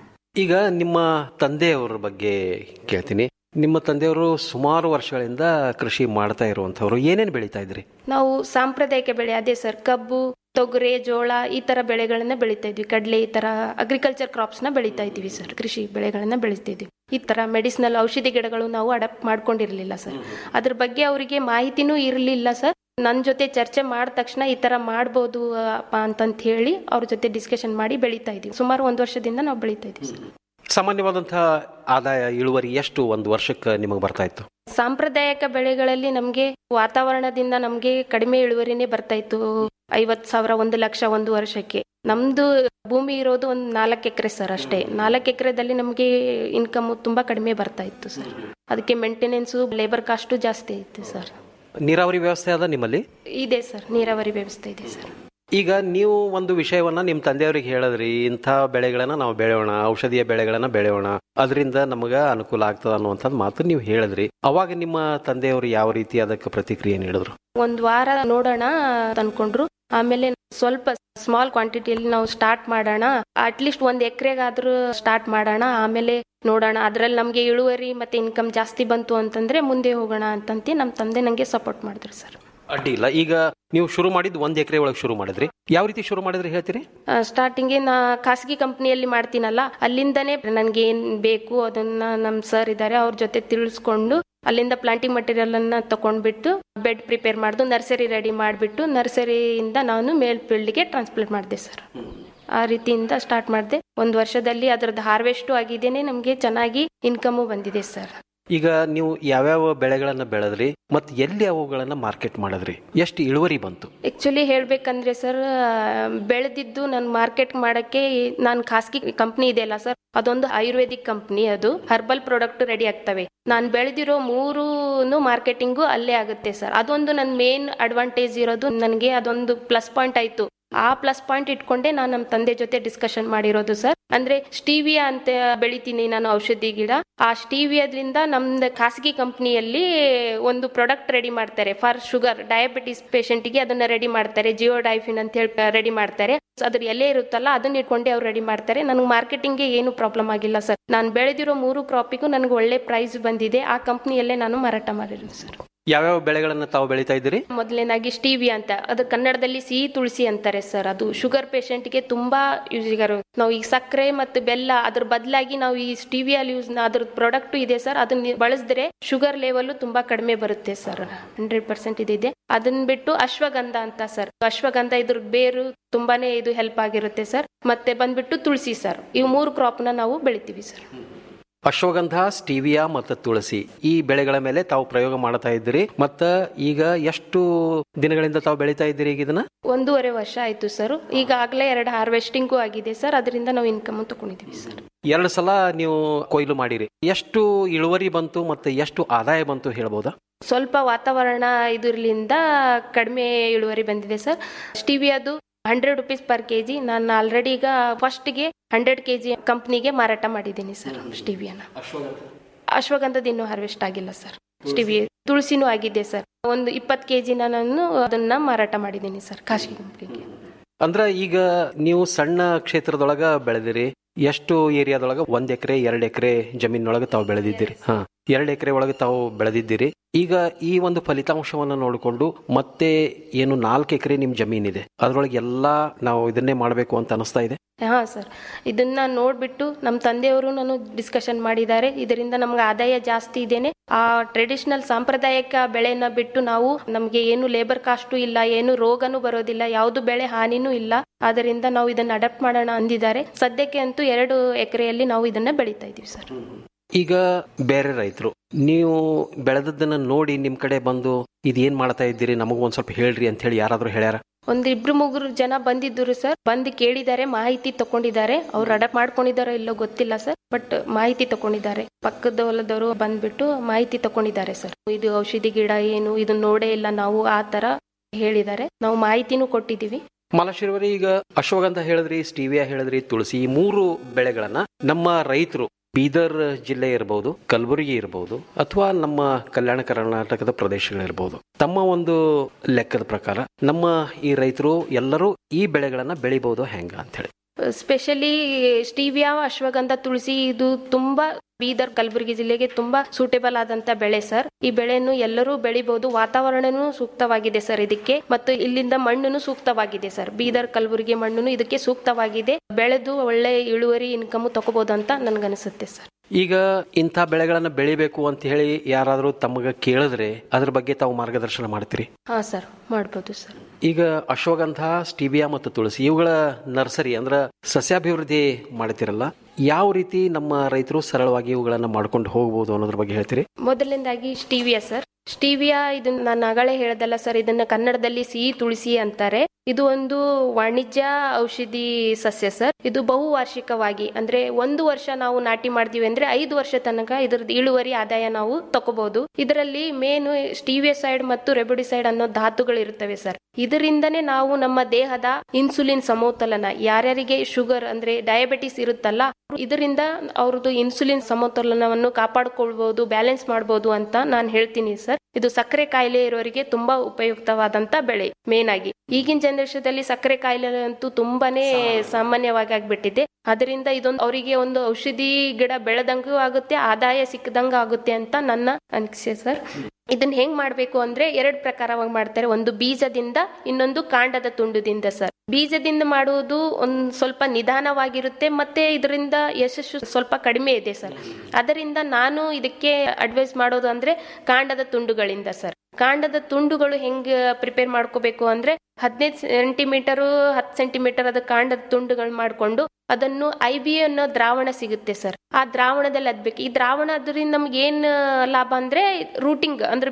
ಈಗ ನಿಮ್ಮ ತಂದೆಯವರ ಬಗ್ಗೆ ಕೇಳ್ತೀನಿ ನಿಮ್ಮ ತಂದೆಯವರು ಸುಮಾರು ವರ್ಷಗಳಿಂದ ಕೃಷಿ ಮಾಡ್ತಾ ಇರುವಂತವ್ರು ಏನೇನು ಬೆಳೀತಾ ಇದ್ರಿ ನಾವು ಸಾಂಪ್ರದಾಯಿಕ ಬೆಳೆ ಅದೇ ಸರ್ ಕಬ್ಬು ತೊಗರೆ ಜೋಳ ಈ ತರ ಬೆಳೆಗಳನ್ನ ಬೆಳಿತಾ ಇದ್ವಿ ಕಡಲೆ ಈ ತರ ಅಗ್ರಿಕಲ್ಚರ್ ಕ್ರಾಪ್ಸ್ ನ ಬೆಳಿತಾ ಇದ್ವಿ ಸರ್ ಕೃಷಿ ಬೆಳೆಗಳನ್ನ ಬೆಳಿತಾ ಇದ್ವಿ ಈ ತರ ಮೆಡಿಸಿನಲ್ ಔಷಧಿ ಗಿಡಗಳು ನಾವು ಅಡಾಪ್ಟ್ ಮಾಡ್ಕೊಂಡಿರ್ಲಿಲ್ಲ ಸರ್ ಅದ್ರ ಬಗ್ಗೆ ಅವರಿಗೆ ಮಾಹಿತಿನೂ ಇರಲಿಲ್ಲ ಸರ್ ನನ್ನ ಜೊತೆ ಚರ್ಚೆ ಮಾಡಿದ ತಕ್ಷಣ ಈ ತರ ಮಾಡ್ಬೋದು ಅಪ್ಪ ಅಂತಂತ ಹೇಳಿ ಅವ್ರ ಜೊತೆ ಡಿಸ್ಕಷನ್ ಮಾಡಿ ಬೆಳಿತಾ ಇದ್ವಿ ಸುಮಾರು ಒಂದು ವರ್ಷದಿಂದ ನಾವು ಬೆಳಿತಾ ಇದ್ವಿ ಸರ್ ಸಾಮಾನ್ಯವಾದಂತಹ ಆದಾಯ ಇಳುವರಿ ಎಷ್ಟು ಒಂದು ವರ್ಷಕ್ಕೆ ನಿಮಗೆ ಬರ್ತಾ ಇತ್ತು ಸಾಂಪ್ರದಾಯಿಕ ಬೆಳೆಗಳಲ್ಲಿ ನಮಗೆ ವಾತಾವರಣದಿಂದ ನಮಗೆ ಕಡಿಮೆ ಇಳುವರಿನೇ ಬರ್ತಾ ಇತ್ತು ಐವತ್ ಸಾವಿರ ಒಂದು ಲಕ್ಷ ಒಂದು ವರ್ಷಕ್ಕೆ ನಮ್ದು ಭೂಮಿ ಇರೋದು ಒಂದು ನಾಲ್ಕು ಎಕರೆ ಸರ್ ಅಷ್ಟೇ ನಾಲ್ಕು ಎಕರೆದಲ್ಲಿ ನಮಗೆ ಇನ್ಕಮ್ ತುಂಬಾ ಕಡಿಮೆ ಬರ್ತಾ ಇತ್ತು ಸರ್ ಅದಕ್ಕೆ ಮೇಂಟೆನೆನ್ಸು ಲೇಬರ್ ಕಾಸ್ಟು ಜಾಸ್ತಿ ಇತ್ತು ಸರ್ ನೀರಾವರಿ ವ್ಯವಸ್ಥೆ ಅದ ನಿಮ್ಮಲ್ಲಿ ಇದೆ ಸರ್ ನೀರಾವರಿ ವ್ಯವಸ್ಥೆ ಇದೆ ಸರ್ ಈಗ ನೀವು ಒಂದು ವಿಷಯವನ್ನ ನಿಮ್ಮ ತಂದೆಯವರಿಗೆ ಹೇಳಿದ್ರಿ ಇಂಥ ಬೆಳೆಗಳನ್ನ ನಾವು ಬೆಳೆಯೋಣ ಔಷಧಿಯ ಬೆಳೆಗಳನ್ನ ಬೆಳೆಯೋಣ ಅದರಿಂದ ನಮಗ ಅನುಕೂಲ ಆಗ್ತದ ಅನ್ನುವಂಥದ್ದು ಮಾತು ನೀವು ಹೇಳಿದ್ರಿ ಅವಾಗ ನಿಮ್ಮ ತಂದೆಯವರು ಯಾವ ರೀತಿ ಅದಕ್ಕೆ ಪ್ರತಿಕ್ರಿಯೆ ನೀಡಿದ್ರು ಒಂದ್ ವಾರ ನೋಡೋಣ ಅನ್ಕೊಂಡ್ರು ಆಮೇಲೆ ಸ್ವಲ್ಪ ಸ್ಮಾಲ್ ಕ್ವಾಂಟಿಟಿಯಲ್ಲಿ ನಾವು ಸ್ಟಾರ್ಟ್ ಮಾಡೋಣ ಅಟ್ಲೀಸ್ಟ್ ಒಂದ್ ಎಕರೆಗಾದ್ರೂ ಸ್ಟಾರ್ಟ್ ಮಾಡೋಣ ಆಮೇಲೆ ನೋಡೋಣ ಅದ್ರಲ್ಲಿ ನಮ್ಗೆ ಇಳುವರಿ ಮತ್ತೆ ಇನ್ಕಮ್ ಜಾಸ್ತಿ ಬಂತು ಅಂತಂದ್ರೆ ಮುಂದೆ ಹೋಗೋಣ ಅಂತಂತಿ ನಮ್ಮ ತಂದೆ ನಂಗೆ ಸಪೋರ್ಟ್ ಮಾಡಿದ್ರು ಸರ್ ಅಡ್ಡಿ ಇಲ್ಲ ಈಗ ನೀವು ಶುರು ಮಾಡಿದ್ದು ಒಂದ್ ಎಕರೆ ಒಳಗೆ ಶುರು ಮಾಡಿದ್ರಿ ಯಾವ ರೀತಿ ಶುರು ಮಾಡಿದ್ರಿ ಹೇಳ್ತೀರಿ ಸ್ಟಾರ್ಟಿಂಗ್ ನಾ ಖಾಸಗಿ ಕಂಪ್ನಿಯಲ್ಲಿ ಮಾಡ್ತೀನಲ್ಲ ಅಲ್ಲಿಂದನೇ ನನ್ಗೆ ಏನ್ ಬೇಕು ಅದನ್ನ ನಮ್ ಸರ್ ಇದ್ದಾರೆ ಅವ್ರ ಜೊತೆ ತಿಳಿಸ್ಕೊಂಡು ಅಲ್ಲಿಂದ ಪ್ಲಾಂಟಿಂಗ್ ಮಟೀರಿಯಲ್ ಅನ್ನ ತಕೊಂಡ್ಬಿಟ್ಟು ಬೆಡ್ ಪ್ರಿಪೇರ್ ಮಾಡ್ದು ನರ್ಸರಿ ರೆಡಿ ಮಾಡಿಬಿಟ್ಟು ನರ್ಸರಿಯಿಂದ ನಾನು ಮೇಲ್ ಫೀಲ್ಡ್ಗೆ ಟ್ರಾನ್ಸ್ಪ್ಲೇಟ್ ಮಾಡಿದೆ ಸರ್ ಆ ರೀತಿಯಿಂದ ಸ್ಟಾರ್ಟ್ ಮಾಡಿದೆ ಒಂದು ವರ್ಷದಲ್ಲಿ ಅದರದ್ದು ಹಾರ್ವೆಸ್ಟು ಆಗಿದ್ದೇನೆ ನಮಗೆ ಚೆನ್ನಾಗಿ ಇನ್ಕಮು ಬಂದಿದೆ ಸರ್ ಈಗ ನೀವು ಯಾವ್ಯಾವ ಬೆಳೆಗಳನ್ನ ಬೆಳೆದ್ರಿ ಮತ್ತೆ ಎಲ್ಲಿ ಅವುಗಳನ್ನ ಮಾರ್ಕೆಟ್ ಮಾಡಿದ್ರಿ ಎಷ್ಟು ಇಳುವರಿ ಬಂತು ಆಕ್ಚುಲಿ ಹೇಳ್ಬೇಕಂದ್ರೆ ಸರ್ ಬೆಳೆದಿದ್ದು ನಾನು ಮಾರ್ಕೆಟ್ ಮಾಡಕ್ಕೆ ನಾನು ಖಾಸಗಿ ಕಂಪ್ನಿ ಇದೆಯಲ್ಲ ಸರ್ ಅದೊಂದು ಆಯುರ್ವೇದಿಕ್ ಕಂಪ್ನಿ ಅದು ಹರ್ಬಲ್ ಪ್ರಾಡಕ್ಟ್ ರೆಡಿ ಆಗ್ತವೆ ನಾನು ಬೆಳೆದಿರೋ ಮೂರು ಮಾರ್ಕೆಟಿಂಗು ಅಲ್ಲೇ ಆಗುತ್ತೆ ಸರ್ ಅದೊಂದು ನನ್ನ ಮೇನ್ ಅಡ್ವಾಂಟೇಜ್ ಇರೋದು ನನಗೆ ಅದೊಂದು ಪ್ಲಸ್ ಪಾಯಿಂಟ್ ಆಯ್ತು ಆ ಪ್ಲಸ್ ಪಾಯಿಂಟ್ ಇಟ್ಕೊಂಡೆ ನಾನು ನಮ್ಮ ತಂದೆ ಜೊತೆ ಡಿಸ್ಕಷನ್ ಮಾಡಿರೋದು ಸರ್ ಅಂದ್ರೆ ಸ್ಟೀವಿಯಾ ಅಂತ ಬೆಳಿತೀನಿ ನಾನು ಔಷಧಿ ಗಿಡ ಆ ಸ್ಟೀವಿಯಾದ್ರಿಂದ ನಮ್ದು ಖಾಸಗಿ ಕಂಪ್ನಿಯಲ್ಲಿ ಒಂದು ಪ್ರಾಡಕ್ಟ್ ರೆಡಿ ಮಾಡ್ತಾರೆ ಫಾರ್ ಶುಗರ್ ಡಯಾಬಿಟಿಸ್ ಗೆ ಅದನ್ನ ರೆಡಿ ಮಾಡ್ತಾರೆ ಜಿಯೋ ಡೈಫಿನ್ ಅಂತ ಹೇಳಿ ರೆಡಿ ಮಾಡ್ತಾರೆ So ಅದ್ರ ಎಲೆ ಇರುತ್ತಲ್ಲ ಅದನ್ನ ಇಟ್ಕೊಂಡೆ ಅವ್ರು ರೆಡಿ ಮಾಡ್ತಾರೆ ನನಗೆ ಮಾರ್ಕೆಟಿಂಗ್ಗೆ ಏನು ಪ್ರಾಬ್ಲಮ್ ಆಗಿಲ್ಲ ಸರ್ ನಾನು ಬೆಳೆದಿರೋ ಮೂರು ಕ್ರಾಪಿಗೂ ನನಗೆ ಒಳ್ಳೆ ಪ್ರೈಸ್ ಬಂದಿದೆ ಆ ಕಂಪ್ನಿಯಲ್ಲೇ ನಾನು ಮಾರಾಟ ಮಾಡಿರೋದು ಸರ್ ಯಾವ್ಯಾವ ಬೆಳೆಗಳನ್ನ ತಾವು ಬೆಳೀತಾ ಇದ್ದೀರಿ ಮೊದಲನೇದಾಗಿ ಸ್ಟೀವಿ ಅಂತ ಅದು ಕನ್ನಡದಲ್ಲಿ ಸಿಹಿ ತುಳಸಿ ಅಂತಾರೆ ಸರ್ ಅದು ಶುಗರ್ ಗೆ ತುಂಬಾ ಯೂಸ್ ನಾವು ಈ ಸಕ್ಕರೆ ಮತ್ತು ಬೆಲ್ಲ ಅದ್ರ ಬದಲಾಗಿ ನಾವು ಈ ಸ್ಟೀವಿಯಲ್ ಯೂಸ್ ಅದ್ರ ಪ್ರಾಡಕ್ಟ್ ಇದೆ ಸರ್ ಅದನ್ನ ಬಳಸಿದ್ರೆ ಶುಗರ್ ಲೆವೆಲ್ ತುಂಬಾ ಕಡಿಮೆ ಬರುತ್ತೆ ಸರ್ ಹಂಡ್ರೆಡ್ ಪರ್ಸೆಂಟ್ ಇದಿದೆ ಅದನ್ನ ಬಿಟ್ಟು ಅಶ್ವಗಂಧ ಅಂತ ಸರ್ ಅಶ್ವಗಂಧ ಇದ್ರ ಬೇರು ತುಂಬಾನೇ ಇದು ಹೆಲ್ಪ್ ಆಗಿರುತ್ತೆ ಸರ್ ಮತ್ತೆ ಬಂದ್ಬಿಟ್ಟು ತುಳಸಿ ಸರ್ ಇವು ಮೂರು ಕ್ರಾಪ್ ನ ನಾವು ಬೆಳಿತೀವಿ ಸರ್ ಅಶ್ವಗಂಧ ಸ್ಟೀವಿಯಾ ಮತ್ತು ತುಳಸಿ ಈ ಬೆಳೆಗಳ ಮೇಲೆ ತಾವು ಪ್ರಯೋಗ ಮಾಡ್ತಾ ಇದ್ದೀರಿ ಮತ್ತ ಈಗ ಎಷ್ಟು ದಿನಗಳಿಂದ ತಾವು ಬೆಳೀತಾ ಇದ್ದೀರಿ ಈಗ ಇದನ್ನ ಒಂದೂವರೆ ವರ್ಷ ಆಯ್ತು ಸರ್ ಈಗಾಗಲೇ ಎರಡು ಹಾರ್ವೆಸ್ಟಿಂಗು ಆಗಿದೆ ಸರ್ ಅದರಿಂದ ನಾವು ಇನ್ಕಮ್ ತಗೊಂಡಿದೀವಿ ಸರ್ ಎರಡು ಸಲ ನೀವು ಕೊಯ್ಲು ಮಾಡಿರಿ ಎಷ್ಟು ಇಳುವರಿ ಬಂತು ಮತ್ತೆ ಎಷ್ಟು ಆದಾಯ ಬಂತು ಹೇಳ್ಬೋದಾ ಸ್ವಲ್ಪ ವಾತಾವರಣ ಇದರಿಂದ ಕಡಿಮೆ ಇಳುವರಿ ಬಂದಿದೆ ಸರ್ ಸ್ಟಿವಿಯಾದು hundred rupees per K G ನಾನು ಆಲ್ರೆಡಿ ಈಗ ಫಸ್ಟ್ಗೆ ಹಂಡ್ರೆಡ್ ಕೆ ಜಿ ಕಂಪ್ನಿಗೆ ಮಾರಾಟ ಮಾಡಿದ್ದೀನಿ ಸರ್ ಸ್ಟಿವಿಯಾನ ಅಶ್ವಗಂಧದ ಇನ್ನೂ ಹಾರ್ವೆಸ್ಟ್ ಆಗಿಲ್ಲ ಸರ್ ಸ್ಟಿವಿ ತುಳಸಿನೂ ಆಗಿದೆ ಸರ್ ಒಂದು ಇಪ್ಪತ್ತು ಕೆ ಜಿನ ನಾನು ಅದನ್ನ ಮಾರಾಟ ಮಾಡಿದ್ದೀನಿ ಸರ್ ಖಾಸಗಿ ಕಂಪ್ನಿಗೆ ಅಂದ್ರ ಈಗ ನೀವು ಸಣ್ಣ ಕ್ಷೇತ್ರದೊಳಗ ಬೆಳೆದಿರಿ ಎಷ್ಟು ಏರಿಯಾದೊಳಗ ಒಂದ್ ಎಕರೆ ಎರಡ್ ಎಕರೆ ಜಮೀನೊಳಗ ತಾವು ಬೆಳೆದಿದ್ದೀರಿ ಹಾ ಎರಡ್ ಎಕರೆ ಒಳಗೆ ತಾವು ಬೆಳೆದಿದ್ದೀರಿ ಈಗ ಈ ಒಂದು ಫಲಿತಾಂಶವನ್ನ ನೋಡಿಕೊಂಡು ಮತ್ತೆ ಏನು ನಾಲ್ಕು ಎಕರೆ ನಿಮ್ ಜಮೀನಿದೆ ಅದ್ರೊಳಗೆ ಎಲ್ಲಾ ನಾವು ಇದನ್ನೇ ಮಾಡಬೇಕು ಅಂತ ಅನಿಸ್ತಾ ಇದೆ ಹಾ ಸರ್ ಇದನ್ನ ನೋಡ್ಬಿಟ್ಟು ನಮ್ಮ ತಂದೆಯವರು ನಾನು ಡಿಸ್ಕಷನ್ ಮಾಡಿದ್ದಾರೆ ಇದರಿಂದ ನಮ್ಗೆ ಆದಾಯ ಜಾಸ್ತಿ ಇದೇನೆ ಆ ಟ್ರೆಡಿಷನಲ್ ಸಾಂಪ್ರದಾಯಿಕ ಬೆಳೆನ ಬಿಟ್ಟು ನಾವು ನಮ್ಗೆ ಏನು ಲೇಬರ್ ಕಾಸ್ಟು ಇಲ್ಲ ಏನು ರೋಗನೂ ಬರೋದಿಲ್ಲ ಯಾವುದು ಬೆಳೆ ಹಾನಿನೂ ಇಲ್ಲ ಆದ್ದರಿಂದ ನಾವು ಇದನ್ನ ಅಡಾಪ್ಟ್ ಮಾಡೋಣ ಅಂದಿದ್ದಾರೆ ಸದ್ಯಕ್ಕೆ ಅಂತೂ ಎರಡು ಎಕರೆಯಲ್ಲಿ ನಾವು ಇದನ್ನ ಬೆಳೀತಾ ಇದೀವಿ ಸರ್ ಈಗ ಬೇರೆ ರೈತರು ನೀವು ಬೆಳೆದದ್ದನ್ನ ನೋಡಿ ನಿಮ್ ಕಡೆ ಬಂದು ಇದೇನ್ ಮಾಡ್ತಾ ಇದ್ದೀರಿ ನಮಗೂ ಒಂದ್ ಸ್ವಲ್ಪ ಹೇಳ್ರಿ ಅಂತ ಹೇಳಿ ಯಾರಾದ್ರೂ ಹೇಳ್ಯಾರ ಒಂದ್ ಇಬ್ರು ಮೂರು ಜನ ಬಂದಿದ್ರು ಸರ್ ಬಂದು ಕೇಳಿದ್ದಾರೆ ಮಾಹಿತಿ ತಕೊಂಡಿದ್ದಾರೆ ಅವ್ರು ಅಡಾಪ್ಟ್ ಮಾಡ್ಕೊಂಡಿದಾರೋ ಇಲ್ಲೋ ಗೊತ್ತಿಲ್ಲ ಸರ್ ಬಟ್ ಮಾಹಿತಿ ತಕೊಂಡಿದ್ದಾರೆ ಪಕ್ಕದ ಹೊಲದವರು ಬಂದ್ಬಿಟ್ಟು ಮಾಹಿತಿ ತಕೊಂಡಿದ್ದಾರೆ ಸರ್ ಇದು ಔಷಧಿ ಗಿಡ ಏನು ಇದು ನೋಡೇ ಇಲ್ಲ ನಾವು ಆ ತರ ಹೇಳಿದ್ದಾರೆ ನಾವು ಮಾಹಿತಿನೂ ಕೊಟ್ಟಿದೀವಿ ಮಲಶಿರವರಿ ಈಗ ಅಶ್ವಗಂಧ ಹೇಳಿದ್ರಿ ಸ್ಟೀವಿಯಾ ಹೇಳಿದ್ರಿ ತುಳಸಿ ಈ ಮೂರು ಬೆಳೆಗಳನ್ನ ನಮ್ಮ ರೈತರು ಬೀದರ್ ಜಿಲ್ಲೆ ಇರಬಹುದು ಕಲಬುರಗಿ ಇರಬಹುದು ಅಥವಾ ನಮ್ಮ ಕಲ್ಯಾಣ ಕರ್ನಾಟಕದ ಪ್ರದೇಶಗಳಿರ್ಬಹುದು ತಮ್ಮ ಒಂದು ಲೆಕ್ಕದ ಪ್ರಕಾರ ನಮ್ಮ ಈ ರೈತರು ಎಲ್ಲರೂ ಈ ಬೆಳೆಗಳನ್ನ ಬೆಳಿಬಹುದು ಹೆಂಗ ಅಂತ ಹೇಳಿ ಸ್ಪೆಷಲಿ ಸ್ಟೀವಿಯಾ ಅಶ್ವಗಂಧ ತುಳಸಿ ಇದು ತುಂಬಾ ಬೀದರ್ ಕಲಬುರಗಿ ಜಿಲ್ಲೆಗೆ ತುಂಬಾ ಸೂಟೇಬಲ್ ಆದಂತ ಬೆಳೆ ಸರ್ ಈ ಬೆಳೆಯನ್ನು ಎಲ್ಲರೂ ಬೆಳಿಬಹುದು ವಾತಾವರಣನೂ ಸೂಕ್ತವಾಗಿದೆ ಸರ್ ಇದಕ್ಕೆ ಮತ್ತು ಇಲ್ಲಿಂದ ಮಣ್ಣು ಸೂಕ್ತವಾಗಿದೆ ಸರ್ ಬೀದರ್ ಕಲಬುರಗಿ ಮಣ್ಣು ಇದಕ್ಕೆ ಸೂಕ್ತವಾಗಿದೆ ಬೆಳೆದು ಒಳ್ಳೆ ಇಳುವರಿ ಇನ್ಕಮ್ ತಗೋಬಹುದು ಅಂತ ನನ್ಗನ್ಸುತ್ತೆ ಸರ್ ಈಗ ಇಂಥ ಬೆಳೆಗಳನ್ನ ಬೆಳಿಬೇಕು ಅಂತ ಹೇಳಿ ಯಾರಾದ್ರೂ ತಮಗ ಕೇಳಿದ್ರೆ ಅದ್ರ ಬಗ್ಗೆ ತಾವು ಮಾರ್ಗದರ್ಶನ ಮಾಡ್ತೀರಿ ಹಾ ಸರ್ ಮಾಡ್ಬೋದು ಸರ್ ಈಗ ಅಶ್ವಗಂಧ ಸ್ಟೀಬಿಯಾ ಮತ್ತು ತುಳಸಿ ಇವುಗಳ ನರ್ಸರಿ ಅಂದ್ರ ಸಸ್ಯಾಭಿವೃದ್ಧಿ ಮಾಡ್ತಿರಲ್ಲ ಯಾವ ರೀತಿ ನಮ್ಮ ರೈತರು ಸರಳವಾಗಿ ಇವುಗಳನ್ನ ಮಾಡ್ಕೊಂಡು ಹೋಗ್ಬೋದು ಅನ್ನೋದ್ರ ಬಗ್ಗೆ ಹೇಳ್ತೀರಿ ಮೊದಲನೇದಾಗಿ ಸ್ಟೀವಿಯಾ ಸರ್ ಸ್ಟೀವಿಯಾ ಇದನ್ನ ನಾನು ಆಗಲೇ ಹೇಳ್ದಲ್ಲ ಸರ್ ಇದನ್ನ ಕನ್ನಡದಲ್ಲಿ ಸಿಹಿ ತುಳಸಿ ಅಂತಾರೆ ಇದು ಒಂದು ವಾಣಿಜ್ಯ ಔಷಧಿ ಸಸ್ಯ ಸರ್ ಇದು ಬಹುವಾರ್ಷಿಕವಾಗಿ ಅಂದ್ರೆ ಒಂದು ವರ್ಷ ನಾವು ನಾಟಿ ಮಾಡ್ತೀವಿ ಅಂದ್ರೆ ಐದು ವರ್ಷ ತನಕ ಇದ್ರದ್ದು ಇಳುವರಿ ಆದಾಯ ನಾವು ತಗೋಬಹುದು ಇದರಲ್ಲಿ ಮೇನ್ ಸ್ಟೀವಿಯಸೈಡ್ ಮತ್ತು ರೆಬಿಡಿಸೈಡ್ ಅನ್ನೋ ಧಾತುಗಳು ಇರ್ತವೆ ಸರ್ ಇದರಿಂದನೇ ನಾವು ನಮ್ಮ ದೇಹದ ಇನ್ಸುಲಿನ್ ಸಮತೋಲನ ಯಾರ್ಯಾರಿಗೆ ಶುಗರ್ ಅಂದ್ರೆ ಡಯಾಬಿಟಿಸ್ ಇರುತ್ತಲ್ಲ ಇದರಿಂದ ಅವ್ರದ್ದು ಇನ್ಸುಲಿನ್ ಸಮತೋಲನವನ್ನು ಕಾಪಾಡಿಕೊಳ್ಬಹುದು ಬ್ಯಾಲೆನ್ಸ್ ಮಾಡಬಹುದು ಅಂತ ನಾನು ಹೇಳ್ತೀನಿ ಸರ್ ಇದು ಸಕ್ಕರೆ ಕಾಯಿಲೆ ಇರೋರಿಗೆ ತುಂಬಾ ಉಪಯುಕ್ತವಾದಂತ ಬೆಳೆ ಮೇನ್ ಆಗಿ ಈಗಿನ ಜನರೇಷನ್ದಲ್ಲಿ ಸಕ್ಕರೆ ಕಾಯಿಲೆ ಅಂತೂ ತುಂಬಾನೇ ಸಾಮಾನ್ಯವಾಗಿ ಆಗ್ಬಿಟ್ಟಿದೆ ಅದರಿಂದ ಇದೊಂದು ಅವರಿಗೆ ಒಂದು ಔಷಧಿ ಗಿಡ ಬೆಳೆದಂಗೂ ಆಗುತ್ತೆ ಆದಾಯ ಸಿಕ್ಕದಂಗ ಆಗುತ್ತೆ ಅಂತ ನನ್ನ ಅನಿಸಿಕೆ ಸರ್ ಇದನ್ನ ಹೆಂಗ್ ಮಾಡ್ಬೇಕು ಅಂದ್ರೆ ಎರಡ್ ಪ್ರಕಾರವಾಗಿ ಮಾಡ್ತಾರೆ ಒಂದು ಬೀಜದಿಂದ ಇನ್ನೊಂದು ಕಾಂಡದ ತುಂಡುದಿಂದ ಸರ್ ಬೀಜದಿಂದ ಮಾಡುವುದು ಒಂದ್ ಸ್ವಲ್ಪ ನಿಧಾನವಾಗಿರುತ್ತೆ ಮತ್ತೆ ಇದರಿಂದ ಯಶಸ್ಸು ಸ್ವಲ್ಪ ಕಡಿಮೆ ಇದೆ ಸರ್ ಅದರಿಂದ ನಾನು ಇದಕ್ಕೆ ಅಡ್ವೈಸ್ ಮಾಡೋದು ಅಂದ್ರೆ ಕಾಂಡದ ತುಂಡುಗಳಿಂದ ಸರ್ ಕಾಂಡದ ತುಂಡುಗಳು ಹೆಂಗ್ ಪ್ರಿಪೇರ್ ಮಾಡ್ಕೋಬೇಕು ಅಂದ್ರೆ ಹದಿನೈದು ಸೆಂಟಿಮೀಟರ್ ಹತ್ತು ಸೆಂಟಿಮೀಟರ್ ಅದ ಕಾಂಡದ ತುಂಡುಗಳು ಮಾಡ್ಕೊಂಡು ಅದನ್ನು ಐ ಬಿ ಅನ್ನೋ ದ್ರಾವಣ ಸಿಗುತ್ತೆ ಸರ್ ಆ ದ್ರಾವಣದಲ್ಲಿ ಅದ್ಬೇಕು ಈ ದ್ರಾವಣ ಅದರಿಂದ ನಮ್ಗೆ ಏನ್ ಲಾಭ ಅಂದ್ರೆ ರೂಟಿಂಗ್ ಅಂದ್ರೆ ಬೇರು